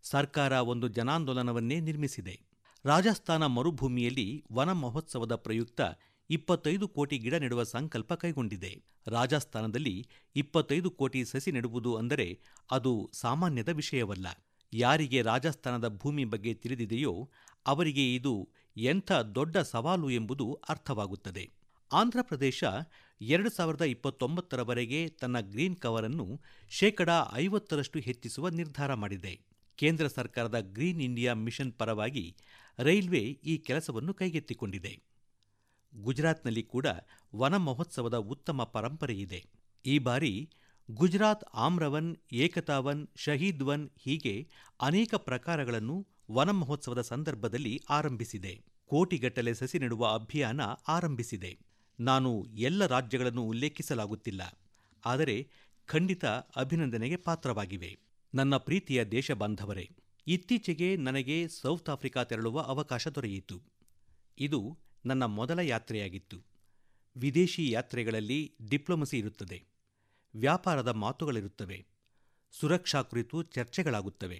ಸರ್ಕಾರ ಒಂದು ಜನಾಂದೋಲನವನ್ನೇ ನಿರ್ಮಿಸಿದೆ ರಾಜಸ್ಥಾನ ಮರುಭೂಮಿಯಲ್ಲಿ ವನ ಮಹೋತ್ಸವದ ಪ್ರಯುಕ್ತ ಇಪ್ಪತ್ತೈದು ಕೋಟಿ ಗಿಡ ನೆಡುವ ಸಂಕಲ್ಪ ಕೈಗೊಂಡಿದೆ ರಾಜಸ್ಥಾನದಲ್ಲಿ ಇಪ್ಪತ್ತೈದು ಕೋಟಿ ಸಸಿ ನೆಡುವುದು ಅಂದರೆ ಅದು ಸಾಮಾನ್ಯದ ವಿಷಯವಲ್ಲ ಯಾರಿಗೆ ರಾಜಸ್ಥಾನದ ಭೂಮಿ ಬಗ್ಗೆ ತಿಳಿದಿದೆಯೋ ಅವರಿಗೆ ಇದು ಎಂಥ ದೊಡ್ಡ ಸವಾಲು ಎಂಬುದು ಅರ್ಥವಾಗುತ್ತದೆ ಆಂಧ್ರಪ್ರದೇಶ ಎರಡು ಸಾವಿರದ ಇಪ್ಪತ್ತೊಂಬತ್ತರವರೆಗೆ ತನ್ನ ಗ್ರೀನ್ ಕವರನ್ನು ಶೇಕಡಾ ಐವತ್ತರಷ್ಟು ಹೆಚ್ಚಿಸುವ ನಿರ್ಧಾರ ಮಾಡಿದೆ ಕೇಂದ್ರ ಸರ್ಕಾರದ ಗ್ರೀನ್ ಇಂಡಿಯಾ ಮಿಷನ್ ಪರವಾಗಿ ರೈಲ್ವೆ ಈ ಕೆಲಸವನ್ನು ಕೈಗೆತ್ತಿಕೊಂಡಿದೆ ಗುಜರಾತ್ನಲ್ಲಿ ಕೂಡ ವನ ಮಹೋತ್ಸವದ ಉತ್ತಮ ಪರಂಪರೆಯಿದೆ ಈ ಬಾರಿ ಗುಜರಾತ್ ಆಮ್ರವನ್ ಏಕತಾವನ್ ಶಹೀದ್ ವನ್ ಹೀಗೆ ಅನೇಕ ಪ್ರಕಾರಗಳನ್ನು ವನ ಮಹೋತ್ಸವದ ಸಂದರ್ಭದಲ್ಲಿ ಆರಂಭಿಸಿದೆ ಕೋಟಿಗಟ್ಟಲೆ ಸಸಿ ನೆಡುವ ಅಭಿಯಾನ ಆರಂಭಿಸಿದೆ ನಾನು ಎಲ್ಲ ರಾಜ್ಯಗಳನ್ನು ಉಲ್ಲೇಖಿಸಲಾಗುತ್ತಿಲ್ಲ ಆದರೆ ಖಂಡಿತ ಅಭಿನಂದನೆಗೆ ಪಾತ್ರವಾಗಿವೆ ನನ್ನ ಪ್ರೀತಿಯ ದೇಶ ಬಾಂಧವರೇ ಇತ್ತೀಚೆಗೆ ನನಗೆ ಸೌತ್ ಆಫ್ರಿಕಾ ತೆರಳುವ ಅವಕಾಶ ದೊರೆಯಿತು ಇದು ನನ್ನ ಮೊದಲ ಯಾತ್ರೆಯಾಗಿತ್ತು ವಿದೇಶಿ ಯಾತ್ರೆಗಳಲ್ಲಿ ಡಿಪ್ಲೊಮಸಿ ಇರುತ್ತದೆ ವ್ಯಾಪಾರದ ಮಾತುಗಳಿರುತ್ತವೆ ಸುರಕ್ಷಾ ಕುರಿತು ಚರ್ಚೆಗಳಾಗುತ್ತವೆ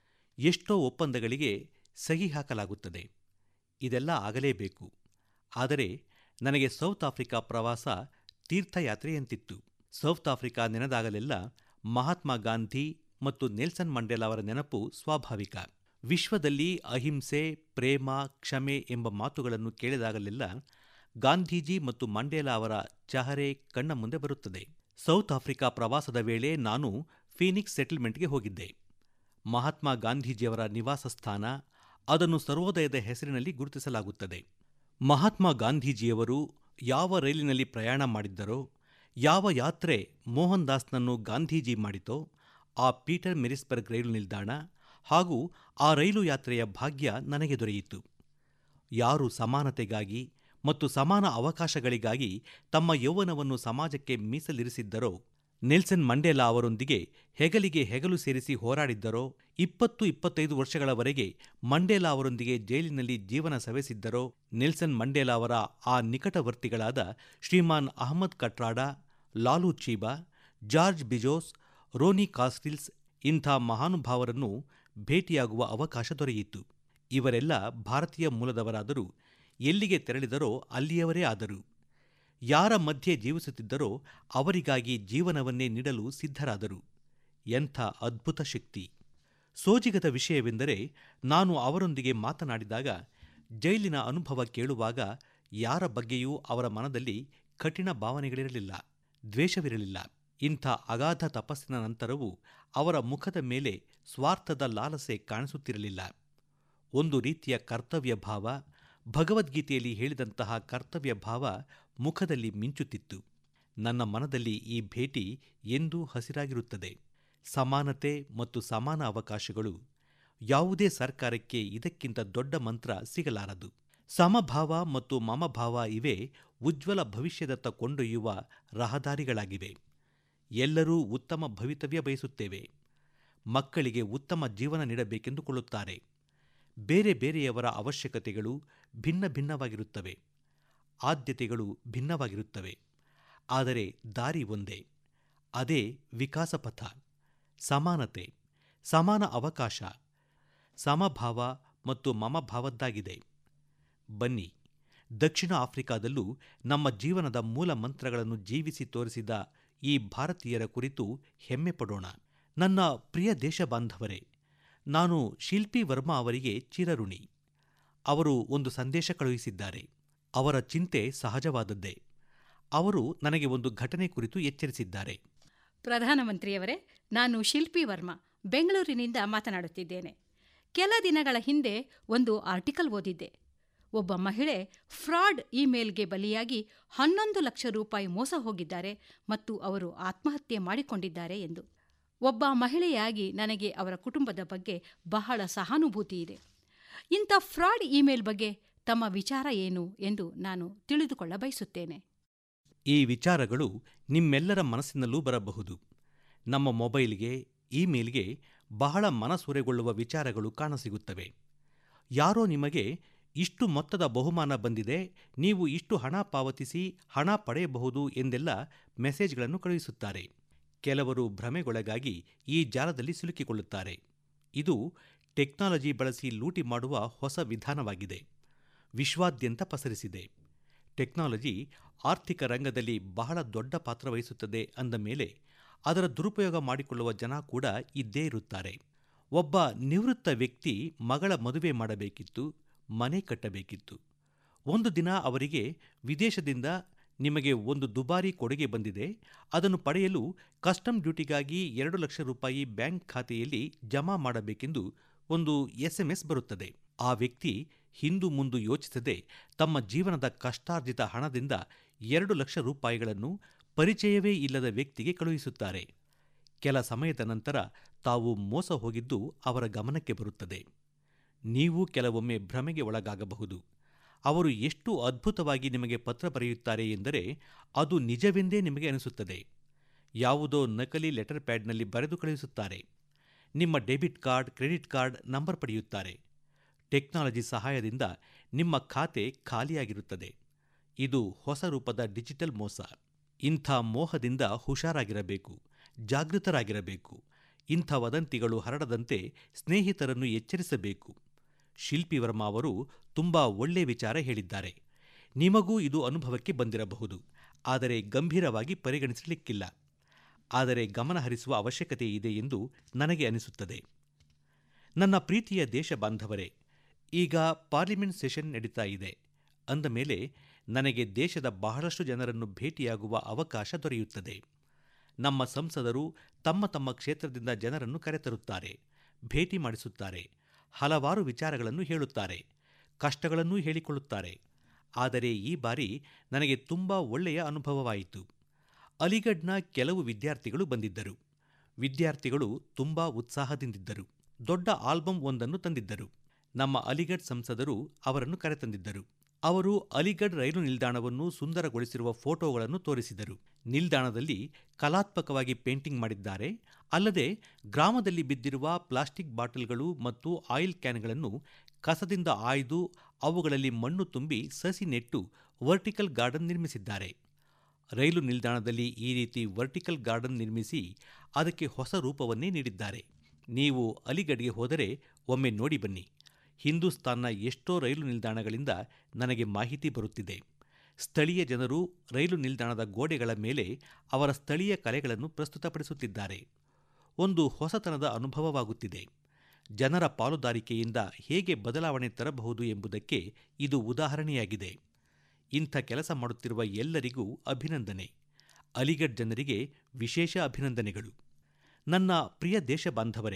ಎಷ್ಟೋ ಒಪ್ಪಂದಗಳಿಗೆ ಸಹಿ ಹಾಕಲಾಗುತ್ತದೆ ಇದೆಲ್ಲ ಆಗಲೇಬೇಕು ಆದರೆ ನನಗೆ ಸೌತ್ ಆಫ್ರಿಕಾ ಪ್ರವಾಸ ತೀರ್ಥಯಾತ್ರೆಯಂತಿತ್ತು ಸೌತ್ ಆಫ್ರಿಕಾ ನೆನೆದಾಗಲೆಲ್ಲ ಮಹಾತ್ಮ ಗಾಂಧಿ ಮತ್ತು ನೆಲ್ಸನ್ ಮಂಡೇಲಾ ಅವರ ನೆನಪು ಸ್ವಾಭಾವಿಕ ವಿಶ್ವದಲ್ಲಿ ಅಹಿಂಸೆ ಪ್ರೇಮ ಕ್ಷಮೆ ಎಂಬ ಮಾತುಗಳನ್ನು ಕೇಳಿದಾಗಲೆಲ್ಲ ಗಾಂಧೀಜಿ ಮತ್ತು ಮಂಡೇಲಾ ಅವರ ಚಹರೆ ಕಣ್ಣ ಮುಂದೆ ಬರುತ್ತದೆ ಸೌತ್ ಆಫ್ರಿಕಾ ಪ್ರವಾಸದ ವೇಳೆ ನಾನು ಫೀನಿಕ್ಸ್ ಸೆಟಲ್ಮೆಂಟ್ಗೆ ಹೋಗಿದ್ದೆ ಮಹಾತ್ಮ ಗಾಂಧೀಜಿಯವರ ನಿವಾಸ ಸ್ಥಾನ ಅದನ್ನು ಸರ್ವೋದಯದ ಹೆಸರಿನಲ್ಲಿ ಗುರುತಿಸಲಾಗುತ್ತದೆ ಮಹಾತ್ಮ ಗಾಂಧೀಜಿಯವರು ಯಾವ ರೈಲಿನಲ್ಲಿ ಪ್ರಯಾಣ ಮಾಡಿದ್ದರೋ ಯಾವ ಯಾತ್ರೆ ಮೋಹನ್ ದಾಸ್ನನ್ನು ಗಾಂಧೀಜಿ ಮಾಡಿತೋ ಆ ಪೀಟರ್ ಮೆರಿಸ್ಬರ್ಗ್ ರೈಲು ನಿಲ್ದಾಣ ಹಾಗೂ ಆ ರೈಲು ಯಾತ್ರೆಯ ಭಾಗ್ಯ ನನಗೆ ದೊರೆಯಿತು ಯಾರು ಸಮಾನತೆಗಾಗಿ ಮತ್ತು ಸಮಾನ ಅವಕಾಶಗಳಿಗಾಗಿ ತಮ್ಮ ಯೌವನವನ್ನು ಸಮಾಜಕ್ಕೆ ಮೀಸಲಿರಿಸಿದ್ದರೋ ನೆಲ್ಸನ್ ಮಂಡೇಲಾ ಅವರೊಂದಿಗೆ ಹೆಗಲಿಗೆ ಹೆಗಲು ಸೇರಿಸಿ ಹೋರಾಡಿದ್ದರೋ ಇಪ್ಪತ್ತು ಇಪ್ಪತ್ತೈದು ವರ್ಷಗಳವರೆಗೆ ಮಂಡೇಲಾ ಅವರೊಂದಿಗೆ ಜೈಲಿನಲ್ಲಿ ಜೀವನ ಸವೆಸಿದ್ದರೋ ನೆಲ್ಸನ್ ಮಂಡೇಲಾ ಅವರ ಆ ನಿಕಟವರ್ತಿಗಳಾದ Shriman Ahmed Kathrada Laloo Chiba George Bizos Ronnie Kasrils ಇಂಥ ಮಹಾನುಭಾವರನ್ನು ಭೇಟಿಯಾಗುವ ಅವಕಾಶ ದೊರೆಯಿತು ಇವರೆಲ್ಲ ಭಾರತೀಯ ಮೂಲದವರಾದರೂ ಎಲ್ಲಿಗೆ ತೆರಳಿದರೋ ಅಲ್ಲಿಯವರೇ ಆದರು ಯಾರ ಮಧ್ಯೆ ಜೀವಿಸುತ್ತಿದ್ದರೋ ಅವರಿಗಾಗಿ ಜೀವನವನ್ನೇ ನೀಡಲು ಸಿದ್ಧರಾದರು ಎಂಥ ಅದ್ಭುತ ಶಕ್ತಿ ಸೋಜಿಗದ ವಿಷಯವೆಂದರೆ ನಾನು ಅವರೊಂದಿಗೆ ಮಾತನಾಡಿದಾಗ ಜೈಲಿನ ಅನುಭವ ಕೇಳುವಾಗ ಯಾರ ಬಗ್ಗೆಯೂ ಅವರ ಮನದಲ್ಲಿ ಕಠಿಣ ಭಾವನೆಗಳಿರಲಿಲ್ಲ ದ್ವೇಷವಿರಲಿಲ್ಲ ಇಂಥ ಅಗಾಧ ತಪಸ್ಸಿನ ನಂತರವೂ ಅವರ ಮುಖದ ಮೇಲೆ ಸ್ವಾರ್ಥದ ಲಾಲಸೆ ಕಾಣಿಸುತ್ತಿರಲಿಲ್ಲ ಒಂದು ರೀತಿಯ ಕರ್ತವ್ಯ ಭಾವ ಭಗವದ್ಗೀತೆಯಲ್ಲಿ ಹೇಳಿದಂತಹ ಕರ್ತವ್ಯ ಭಾವ ಮುಖದಲ್ಲಿ ಮಿಂಚುತ್ತಿತ್ತು ನನ್ನ ಮನದಲ್ಲಿ ಈ ಭೇಟಿ ಎಂದೂ ಹಸಿರಾಗಿರುತ್ತದೆ ಸಮಾನತೆ ಮತ್ತು ಸಮಾನ ಅವಕಾಶಗಳು ಯಾವುದೇ ಸರ್ಕಾರಕ್ಕೆ ಇದಕ್ಕಿಂತ ದೊಡ್ಡ ಮಂತ್ರ ಸಿಗಲಾರದು ಸಮಭಾವ ಮತ್ತು ಮಮಭಾವ ಇವೇ ಉಜ್ವಲ ಭವಿಷ್ಯದತ್ತ ಕೊಂಡೊಯ್ಯುವ ರಹದಾರಿಗಳಾಗಿವೆ ಎಲ್ಲರೂ ಉತ್ತಮ ಭವಿತವ್ಯ ಬಯಸುತ್ತೇವೆ ಮಕ್ಕಳಿಗೆ ಉತ್ತಮ ಜೀವನ ನೀಡಬೇಕೆಂದುಕೊಳ್ಳುತ್ತಾರೆ ಬೇರೆ ಬೇರೆಯವರ ಅವಶ್ಯಕತೆಗಳು ಭಿನ್ನ ಭಿನ್ನವಾಗಿರುತ್ತವೆ ಆದ್ಯತೆಗಳು ಭಿನ್ನವಾಗಿರುತ್ತವೆ ಆದರೆ ದಾರಿ ಒಂದೇ ಅದೇ ವಿಕಾಸಪಥ ಸಮಾನತೆ ಸಮಾನ ಅವಕಾಶ ಸಮಭಾವ ಮತ್ತು ಮಮಭಾವದ್ದಾಗಿದೆ ಬನ್ನಿ ದಕ್ಷಿಣ ಆಫ್ರಿಕಾದಲ್ಲೂ ನಮ್ಮ ಜೀವನದ ಮೂಲ ಮಂತ್ರಗಳನ್ನು ಜೀವಿಸಿ ತೋರಿಸಿದ ಈ ಭಾರತೀಯರ ಕುರಿತು ಹೆಮ್ಮೆ ಪಡೋಣ ನನ್ನ ಪ್ರಿಯ ದೇಶ ಬಾಂಧವರೇ ನಾನು ಶಿಲ್ಪಿ ವರ್ಮಾ ಅವರಿಗೆ ಚಿರಋಣಿ ಅವರು ಒಂದು ಸಂದೇಶ ಕಳುಹಿಸಿದ್ದಾರೆ ಅವರ ಚಿಂತೆ ಸಹಜವಾದದ್ದೇ ಅವರು ನನಗೆ ಒಂದು ಘಟನೆ ಕುರಿತು ಎಚ್ಚರಿಸಿದ್ದಾರೆ ಪ್ರಧಾನಮಂತ್ರಿಯವರೇ ನಾನು ಶಿಲ್ಪಿ ವರ್ಮಾ ಬೆಂಗಳೂರಿನಿಂದ ಮಾತನಾಡುತ್ತಿದ್ದೇನೆ ಕೆಲ ದಿನಗಳ ಹಿಂದೆ ಒಂದು ಆರ್ಟಿಕಲ್ ಓದಿದ್ದೆ ಒಬ್ಬ ಮಹಿಳೆ ಫ್ರಾಡ್ ಇಮೇಲ್ಗೆ ಬಲಿಯಾಗಿ ಹನ್ನೊಂದು ಲಕ್ಷ ರೂಪಾಯಿ ಮೋಸ ಹೋಗಿದ್ದಾರೆ ಮತ್ತು ಅವರು ಆತ್ಮಹತ್ಯೆ ಮಾಡಿಕೊಂಡಿದ್ದಾರೆ ಎಂದು ಒಬ್ಬ ಮಹಿಳೆಯಾಗಿ ನನಗೆ ಅವರ ಕುಟುಂಬದ ಬಗ್ಗೆ ಬಹಳ ಸಹಾನುಭೂತಿ ಇದೆ ಇಂಥ ಫ್ರಾಡ್ ಇಮೇಲ್ ಬಗ್ಗೆ ತಮ್ಮ ವಿಚಾರ ಏನು ಎಂದು ನಾನು ತಿಳಿದುಕೊಳ್ಳ ಬಯಸುತ್ತೇನೆ ಈ ವಿಚಾರಗಳು ನಿಮ್ಮೆಲ್ಲರ ಮನಸ್ಸಿನಲ್ಲೂ ಬರಬಹುದು ನಮ್ಮ ಮೊಬೈಲ್ಗೆ ಇಮೇಲ್ಗೆ ಬಹಳ ಮನಸೂರೆಗೊಳ್ಳುವ ವಿಚಾರಗಳು ಕಾಣಸಿಗುತ್ತವೆ ಯಾರೋ ನಿಮಗೆ ಇಷ್ಟು ಮೊತ್ತದ ಬಹುಮಾನ ಬಂದಿದೆ ನೀವು ಇಷ್ಟು ಹಣ ಪಾವತಿಸಿ ಹಣ ಪಡೆಯಬಹುದು ಎಂದೆಲ್ಲ ಮೆಸೇಜ್ಗಳನ್ನು ಕಳುಹಿಸುತ್ತಾರೆ ಕೆಲವರು ಭ್ರಮೆಗೊಳಗಾಗಿ ಈ ಜಾಲದಲ್ಲಿ ಸಿಲುಕಿಕೊಳ್ಳುತ್ತಾರೆ ಇದು ಟೆಕ್ನಾಲಜಿ ಬಳಸಿ ಲೂಟಿ ಮಾಡುವ ಹೊಸ ವಿಧಾನವಾಗಿದೆ ವಿಶ್ವಾದ್ಯಂತ ಪಸರಿಸಿದೆ ಟೆಕ್ನಾಲಜಿ ಆರ್ಥಿಕ ರಂಗದಲ್ಲಿ ಬಹಳ ದೊಡ್ಡ ಪಾತ್ರ ವಹಿಸುತ್ತದೆ ಅಂದ ಮೇಲೆ ಅದರ ದುರುಪಯೋಗ ಮಾಡಿಕೊಳ್ಳುವ ಜನ ಕೂಡ ಇದ್ದೇ ಇರುತ್ತಾರೆ ಒಬ್ಬ ನಿವೃತ್ತ ವ್ಯಕ್ತಿ ಮಗಳ ಮದುವೆ ಮಾಡಬೇಕಿತ್ತು ಮನೆ ಕಟ್ಟಬೇಕಿತ್ತು ಒಂದು ದಿನ ಅವರಿಗೆ ವಿದೇಶದಿಂದ ನಿಮಗೆ ಒಂದು ದುಬಾರಿ ಕೊಡುಗೆ ಬಂದಿದೆ ಅದನ್ನು ಪಡೆಯಲು ಕಸ್ಟಮ್ ಡ್ಯೂಟಿಗಾಗಿ ಎರಡು ಲಕ್ಷ ರೂಪಾಯಿ ಬ್ಯಾಂಕ್ ಖಾತೆಯಲ್ಲಿ ಜಮಾ ಮಾಡಬೇಕೆಂದು ಒಂದು ಎಸ್ಎಂಎಸ್ ಬರುತ್ತದೆ ಆ ವ್ಯಕ್ತಿ ಹಿಂದು ಮುಂದು ಯೋಚಿಸದೆ ತಮ್ಮ ಜೀವನದ ಕಷ್ಟಾರ್ಜಿತ ಹಣದಿಂದ ಎರಡು ಲಕ್ಷ ರೂಪಾಯಿಗಳನ್ನು ಪರಿಚಯವೇ ಇಲ್ಲದ ವ್ಯಕ್ತಿಗೆ ಕಳುಹಿಸುತ್ತಾರೆ ಕೆಲ ಸಮಯದ ನಂತರ ತಾವು ಮೋಸ ಹೋಗಿದ್ದು ಅವರ ಗಮನಕ್ಕೆ ಬರುತ್ತದೆ ನೀವು ಕೆಲವೊಮ್ಮೆ ಭ್ರಮೆಗೆ ಒಳಗಾಗಬಹುದು ಅವರು ಎಷ್ಟು ಅದ್ಭುತವಾಗಿ ನಿಮಗೆ ಪತ್ರ ಬರೆಯುತ್ತಾರೆ ಎಂದರೆ ಅದು ನಿಜವೆಂದೇ ನಿಮಗೆ ಅನಿಸುತ್ತದೆ ಯಾವುದೋ ನಕಲಿ ಲೆಟರ್ ಪ್ಯಾಡ್ನಲ್ಲಿ ಬರೆದು ಕಳುಹಿಸುತ್ತಾರೆ ನಿಮ್ಮ debit card credit card number ಪಡೆಯುತ್ತಾರೆ ಟೆಕ್ನಾಲಜಿ ಸಹಾಯದಿಂದ ನಿಮ್ಮ ಖಾತೆ ಖಾಲಿಯಾಗಿರುತ್ತದೆ ಇದು ಹೊಸ ರೂಪದ ಡಿಜಿಟಲ್ ಮೋಸ ಇಂಥ ಮೋಹದಿಂದ ಹುಷಾರಾಗಿರಬೇಕು ಜಾಗೃತರಾಗಿರಬೇಕು ಇಂಥ ವದಂತಿಗಳು ಹರಡದಂತೆ ಸ್ನೇಹಿತರನ್ನು ಎಚ್ಚರಿಸಬೇಕು ಶಿಲ್ಪಿ ವರ್ಮಾ ಅವರು ತುಂಬ ಒಳ್ಳೆ ವಿಚಾರ ಹೇಳಿದ್ದಾರೆ ನಿಮಗೂ ಇದು ಅನುಭವಕ್ಕೆ ಬಂದಿರಬಹುದು ಆದರೆ ಗಂಭೀರವಾಗಿ ಪರಿಗಣಿಸಲಿಕ್ಕಿಲ್ಲ ಆದರೆ ಗಮನಹರಿಸುವ ಅವಶ್ಯಕತೆ ಇದೆ ಎಂದು ನನಗೆ ಅನಿಸುತ್ತದೆ ನನ್ನ ಪ್ರೀತಿಯ ದೇಶ ಬಾಂಧವರೇ ಈಗ ಪಾರ್ಲಿಮೆಂಟ್ ಸೆಷನ್ ನಡೀತಾ ಇದೆ ಅಂದ ಮೇಲೆ ನನಗೆ ದೇಶದ ಬಹಳಷ್ಟು ಜನರನ್ನು ಭೇಟಿಯಾಗುವ ಅವಕಾಶ ದೊರೆಯುತ್ತದೆ ನಮ್ಮ ಸಂಸದರು ತಮ್ಮ ತಮ್ಮ ಕ್ಷೇತ್ರದಿಂದ ಜನರನ್ನು ಕರೆತರುತ್ತಾರೆ ಭೇಟಿ ಮಾಡಿಸುತ್ತಾರೆ ಹಲವಾರು ವಿಚಾರಗಳನ್ನು ಹೇಳುತ್ತಾರೆ ಕಷ್ಟಗಳನ್ನೂ ಹೇಳಿಕೊಳ್ಳುತ್ತಾರೆ ಆದರೆ ಈ ಬಾರಿ ನನಗೆ ತುಂಬ ಒಳ್ಳೆಯ ಅನುಭವವಾಯಿತು ಅಲಿಗಢ್ನ ಕೆಲವು ವಿದ್ಯಾರ್ಥಿಗಳು ಬಂದಿದ್ದರು ವಿದ್ಯಾರ್ಥಿಗಳು ತುಂಬ ಉತ್ಸಾಹದಿಂದಿದ್ದರು ದೊಡ್ಡ ಆಲ್ಬಮ್ ಒಂದನ್ನು ತಂದಿದ್ದರು ನಮ್ಮ ಅಲಿಗಢ್ ಸಂಸದರು ಅವರನ್ನು ಕರೆತಂದಿದ್ದರು ಅವರು ಅಲಿಗಢ್ ರೈಲು ನಿಲ್ದಾಣವನ್ನು ಸುಂದರಗೊಳಿಸಿರುವ ಫೋಟೋಗಳನ್ನು ತೋರಿಸಿದರು ನಿಲ್ದಾಣದಲ್ಲಿ ಕಲಾತ್ಮಕವಾಗಿ ಪೇಂಟಿಂಗ್ ಮಾಡಿದ್ದಾರೆ ಅಲ್ಲದೆ ಗ್ರಾಮದಲ್ಲಿ ಬಿದ್ದಿರುವ ಪ್ಲಾಸ್ಟಿಕ್ ಬಾಟಲ್ಗಳು ಮತ್ತು ಆಯಿಲ್ ಕ್ಯಾನ್ಗಳನ್ನು ಕಸದಿಂದ ಆಯ್ದು ಅವುಗಳಲ್ಲಿ ಮಣ್ಣು ತುಂಬಿ ಸಸಿ ನೆಟ್ಟು ವರ್ಟಿಕಲ್ ಗಾರ್ಡನ್ ನಿರ್ಮಿಸಿದ್ದಾರೆ ರೈಲು ನಿಲ್ದಾಣದಲ್ಲಿ ಈ ರೀತಿ ವರ್ಟಿಕಲ್ ಗಾರ್ಡನ್ ನಿರ್ಮಿಸಿ ಅದಕ್ಕೆ ಹೊಸ ರೂಪವನ್ನೇ ನೀಡಿದ್ದಾರೆ ನೀವು ಅಲಿಗಢ್ಗೆ ಹೋದರೆ ಒಮ್ಮೆ ನೋಡಿ ಬನ್ನಿ ಹಿಂದೂಸ್ತಾನ್ನ ಎಷ್ಟೋ ರೈಲು ನಿಲ್ದಾಣಗಳಿಂದ ನನಗೆ ಮಾಹಿತಿ ಬರುತ್ತಿದೆ ಸ್ಥಳೀಯ ಜನರು ರೈಲು ನಿಲ್ದಾಣದ ಗೋಡೆಗಳ ಮೇಲೆ ಅವರ ಸ್ಥಳೀಯ ಕಲೆಗಳನ್ನು ಪ್ರಸ್ತುತಪಡಿಸುತ್ತಿದ್ದಾರೆ ಒಂದು ಹೊಸತನದ ಅನುಭವವಾಗುತ್ತಿದೆ ಜನರ ಪಾಲುದಾರಿಕೆಯಿಂದ ಹೇಗೆ ಬದಲಾವಣೆ ತರಬಹುದು ಎಂಬುದಕ್ಕೆ ಇದು ಉದಾಹರಣೆಯಾಗಿದೆ ಇಂಥ ಕೆಲಸ ಮಾಡುತ್ತಿರುವ ಎಲ್ಲರಿಗೂ ಅಭಿನಂದನೆ ಅಲಿಗಢ್ ಜನರಿಗೆ ವಿಶೇಷ ಅಭಿನಂದನೆಗಳು ನನ್ನ ಪ್ರಿಯ ದೇಶ ಬಾಂಧವರೇ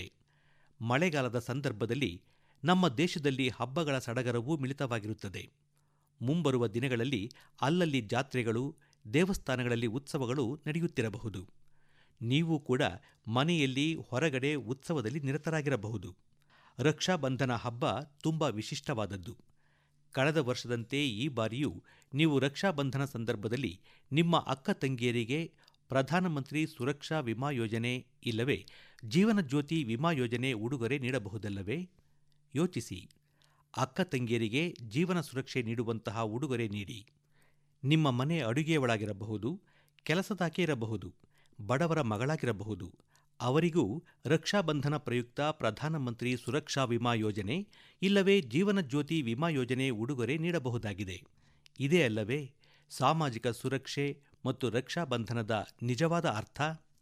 ಮಳೆಗಾಲದ ಸಂದರ್ಭದಲ್ಲಿ ನಮ್ಮ ದೇಶದಲ್ಲಿ ಹಬ್ಬಗಳ ಸಡಗರವೂ ಮಿಳಿತವಾಗಿರುತ್ತದೆ ಮುಂಬರುವ ದಿನಗಳಲ್ಲಿ ಅಲ್ಲಲ್ಲಿ ಜಾತ್ರೆಗಳು ದೇವಸ್ಥಾನಗಳಲ್ಲಿ ಉತ್ಸವಗಳು ನಡೆಯುತ್ತಿರಬಹುದು ನೀವು ಕೂಡ ಮನೆಯಲ್ಲಿ ಹೊರಗಡೆ ಉತ್ಸವದಲ್ಲಿ ನಿರತರಾಗಿರಬಹುದು ರಕ್ಷಾಬಂಧನ ಹಬ್ಬ ತುಂಬ ವಿಶಿಷ್ಟವಾದದ್ದು ಕಳೆದ ವರ್ಷದಂತೆ ಈ ಬಾರಿಯೂ ನೀವು ರಕ್ಷಾಬಂಧನ ಸಂದರ್ಭದಲ್ಲಿ ನಿಮ್ಮ ಅಕ್ಕ ತಂಗಿಯರಿಗೆ ಪ್ರಧಾನಮಂತ್ರಿ ಸುರಕ್ಷಾ ವಿಮಾ ಯೋಜನೆ ಇಲ್ಲವೇ ಜೀವನ ಜ್ಯೋತಿ ವಿಮಾ ಯೋಜನೆ ಉಡುಗೊರೆ ನೀಡಬಹುದಲ್ಲವೇ ಯೋಚಿಸಿ ಅಕ್ಕ ತಂಗಿಯರಿಗೆ ಜೀವನ ಸುರಕ್ಷೆ ನೀಡುವಂತಹ ಉಡುಗೊರೆ ನೀಡಿ ನಿಮ್ಮ ಮನೆ ಅಡುಗೆಯೊಳಗಿರಬಹುದು ಕೆಲಸದಾಕೆ ಇರಬಹುದು ಬಡವರ ಮಗಳಾಗಿರಬಹುದು ಅವರಿಗೂ ರಕ್ಷಾಬಂಧನ ಪ್ರಯುಕ್ತ ಪ್ರಧಾನಮಂತ್ರಿ ಸುರಕ್ಷಾ ವಿಮಾ ಯೋಜನೆ ಇಲ್ಲವೇ ಜೀವನ ಜ್ಯೋತಿ ವಿಮಾ ಯೋಜನೆ ಉಡುಗೊರೆ ನೀಡಬಹುದಾಗಿದೆ ಇದೇ ಅಲ್ಲವೇ ಸಾಮಾಜಿಕ ಸುರಕ್ಷೆ ಮತ್ತು ರಕ್ಷಾಬಂಧನದ ನಿಜವಾದ ಅರ್ಥ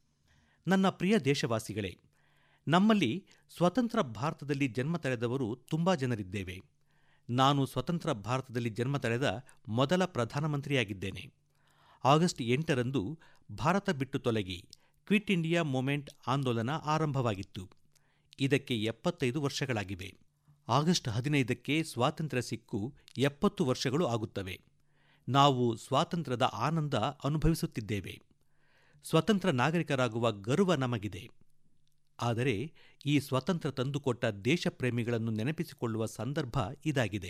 ನನ್ನ ಪ್ರಿಯ ದೇಶವಾಸಿಗಳೇ ನಮ್ಮಲ್ಲಿ ಸ್ವತಂತ್ರ ಭಾರತದಲ್ಲಿ ಜನ್ಮ ತಳೆದವರು ತುಂಬ ಜನರಿದ್ದೇವೆ ನಾನು ಸ್ವತಂತ್ರ ಭಾರತದಲ್ಲಿ ಜನ್ಮ ತಳೆದ ಮೊದಲ ಪ್ರಧಾನಮಂತ್ರಿಯಾಗಿದ್ದೇನೆ ಆಗಸ್ಟ್ ಎಂಟರಂದು ಭಾರತ ಬಿಟ್ಟು ತೊಲಗಿ ಕ್ವಿಟ್ ಇಂಡಿಯಾ ಮೂಮೆಂಟ್ ಆಂದೋಲನ ಆರಂಭವಾಗಿತ್ತು ಇದಕ್ಕೆ ಎಪ್ಪತ್ತೈದು ವರ್ಷಗಳಾಗಿವೆ ಆಗಸ್ಟ್ ಹದಿನೈದಕ್ಕೆ ಸ್ವಾತಂತ್ರ್ಯ ಸಿಕ್ಕು ಎಪ್ಪತ್ತು ವರ್ಷಗಳು ಆಗುತ್ತವೆ ನಾವು ಸ್ವಾತಂತ್ರ್ಯದ ಆನಂದ ಅನುಭವಿಸುತ್ತಿದ್ದೇವೆ ಸ್ವತಂತ್ರ ನಾಗರಿಕರಾಗುವ ಗರ್ವ ನಮಗಿದೆ ಆದರೆ ಈ ಸ್ವತಂತ್ರ ತಂದುಕೊಟ್ಟ ದೇಶಪ್ರೇಮಿಗಳನ್ನು ನೆನಪಿಸಿಕೊಳ್ಳುವ ಸಂದರ್ಭ ಇದಾಗಿದೆ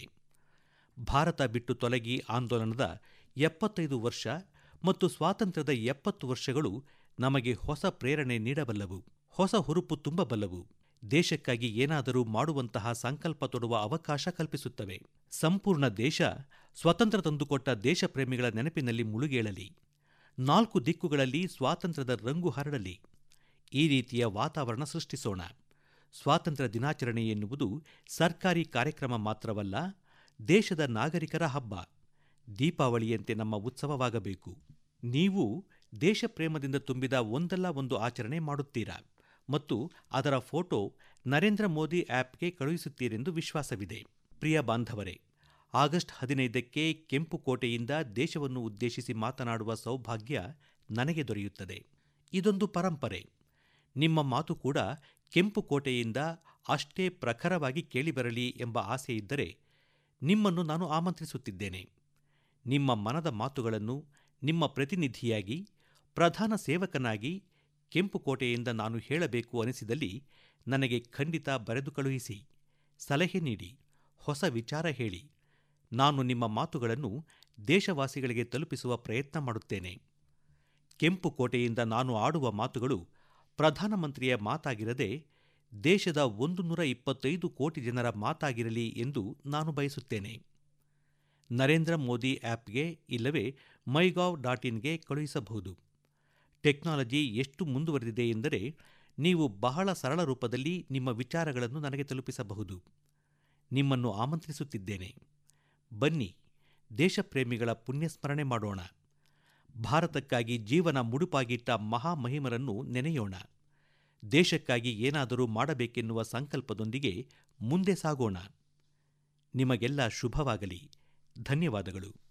ಭಾರತ ಬಿಟ್ಟು ತೊಲಗಿ ಆಂದೋಲನದ ಎಪ್ಪತ್ತೈದು ವರ್ಷ ಮತ್ತು ಸ್ವಾತಂತ್ರ್ಯದ ಎಪ್ಪತ್ತು ವರ್ಷಗಳು ನಮಗೆ ಹೊಸ ಪ್ರೇರಣೆ ನೀಡಬಲ್ಲವು ಹೊಸ ಹುರುಪು ತುಂಬಬಲ್ಲವು ದೇಶಕ್ಕಾಗಿ ಏನಾದರೂ ಮಾಡುವಂತಹ ಸಂಕಲ್ಪ ತೊಡುವ ಅವಕಾಶ ಕಲ್ಪಿಸುತ್ತವೆ ಸಂಪೂರ್ಣ ದೇಶ ಸ್ವತಂತ್ರ ತಂದುಕೊಟ್ಟ ದೇಶಪ್ರೇಮಿಗಳ ನೆನಪಿನಲ್ಲಿ ಮುಳುಗೇಳಲಿ ನಾಲ್ಕು ದಿಕ್ಕುಗಳಲ್ಲಿ ಸ್ವಾತಂತ್ರ್ಯದ ರಂಗು ಹರಡಲಿ ಈ ರೀತಿಯ ವಾತಾವರಣ ಸೃಷ್ಟಿಸೋಣ ಸ್ವಾತಂತ್ರ್ಯ ದಿನಾಚರಣೆ ಎನ್ನುವುದು ಸರ್ಕಾರಿ ಕಾರ್ಯಕ್ರಮ ಮಾತ್ರವಲ್ಲ ದೇಶದ ನಾಗರಿಕರ ಹಬ್ಬ ದೀಪಾವಳಿಯಂತೆ ನಮ್ಮ ಉತ್ಸವವಾಗಬೇಕು ನೀವು ದೇಶಪ್ರೇಮದಿಂದ ತುಂಬಿದ ಒಂದಲ್ಲ ಒಂದು ಆಚರಣೆ ಮಾಡುತ್ತೀರಾ ಮತ್ತು ಅದರ ಫೋಟೋ ನರೇಂದ್ರ ಮೋದಿ ಆ್ಯಪ್ಗೆ ಕಳುಹಿಸುತ್ತೀರೆಂದು ವಿಶ್ವಾಸವಿದೆ ಪ್ರಿಯ ಬಾಂಧವರೇ ಆಗಸ್ಟ್ ಹದಿನೈದಕ್ಕೆ ಕೆಂಪು ಕೋಟೆಯಿಂದ ದೇಶವನ್ನು ಉದ್ದೇಶಿಸಿ ಮಾತನಾಡುವ ಸೌಭಾಗ್ಯ ನನಗೆ ದೊರೆಯುತ್ತದೆ ಇದೊಂದು ಪರಂಪರೆ ನಿಮ್ಮ ಮಾತು ಕೂಡ ಕೆಂಪು ಕೋಟೆಯಿಂದ ಅಷ್ಟೇ ಪ್ರಖರವಾಗಿ ಕೇಳಿಬರಲಿ ಎಂಬ ಆಸೆ ಇದ್ದರೆ ನಿಮ್ಮನ್ನು ನಾನು ಆಮಂತ್ರಿಸುತ್ತಿದ್ದೇನೆ ನಿಮ್ಮ ಮನದ ಮಾತುಗಳನ್ನು ನಿಮ್ಮ ಪ್ರತಿನಿಧಿಯಾಗಿ ಪ್ರಧಾನ ಸೇವಕನಾಗಿ ಕೆಂಪು ಕೋಟೆಯಿಂದ ನಾನು ಹೇಳಬೇಕು ಅನಿಸಿದಲ್ಲಿ ನನಗೆ ಖಂಡಿತ ಬರೆದು ಕಳುಹಿಸಿ ಸಲಹೆ ನೀಡಿ ಹೊಸ ವಿಚಾರ ಹೇಳಿ ನಾನು ನಿಮ್ಮ ಮಾತುಗಳನ್ನು ದೇಶವಾಸಿಗಳಿಗೆ ತಲುಪಿಸುವ ಪ್ರಯತ್ನ ಮಾಡುತ್ತೇನೆ ಕೆಂಪು ಕೋಟೆಯಿಂದ ನಾನು ಆಡುವ ಮಾತುಗಳು ಪ್ರಧಾನಮಂತ್ರಿಯ ಮಾತಾಗಿರದೆ ದೇಶದ ಒಂದು ನೂರ ಇಪ್ಪತ್ತೈದು ಕೋಟಿ ಜನರ ಮಾತಾಗಿರಲಿ ಎಂದು ನಾನು ಬಯಸುತ್ತೇನೆ ನರೇಂದ್ರ ಮೋದಿ ಆ್ಯಪ್ಗೆ ಇಲ್ಲವೇ ಮೈಗಾವ್ ಡಾಟ್ ಇನ್ಗೆ ಕಳುಹಿಸಬಹುದು ಟೆಕ್ನಾಲಜಿ ಎಷ್ಟು ಮುಂದುವರೆದಿದೆ ಎಂದರೆ ನೀವು ಬಹಳ ಸರಳ ರೂಪದಲ್ಲಿ ನಿಮ್ಮ ವಿಚಾರಗಳನ್ನು ನನಗೆ ತಲುಪಿಸಬಹುದು ನಿಮ್ಮನ್ನು ಆಮಂತ್ರಿಸುತ್ತಿದ್ದೇನೆ ಬನ್ನಿ ದೇಶಪ್ರೇಮಿಗಳ ಪುಣ್ಯಸ್ಮರಣೆ ಮಾಡೋಣ ಭಾರತಕ್ಕಾಗಿ ಜೀವನ ಮುಡುಪಾಗಿಟ್ಟ ಮಹಾಮಹಿಮರನ್ನು ನೆನೆಯೋಣ ದೇಶಕ್ಕಾಗಿ ಏನಾದರೂ ಮಾಡಬೇಕೆನ್ನುವ ಸಂಕಲ್ಪದೊಂದಿಗೆ ಮುಂದೆ ಸಾಗೋಣ ನಿಮಗೆಲ್ಲ ಶುಭವಾಗಲಿ ಧನ್ಯವಾದಗಳು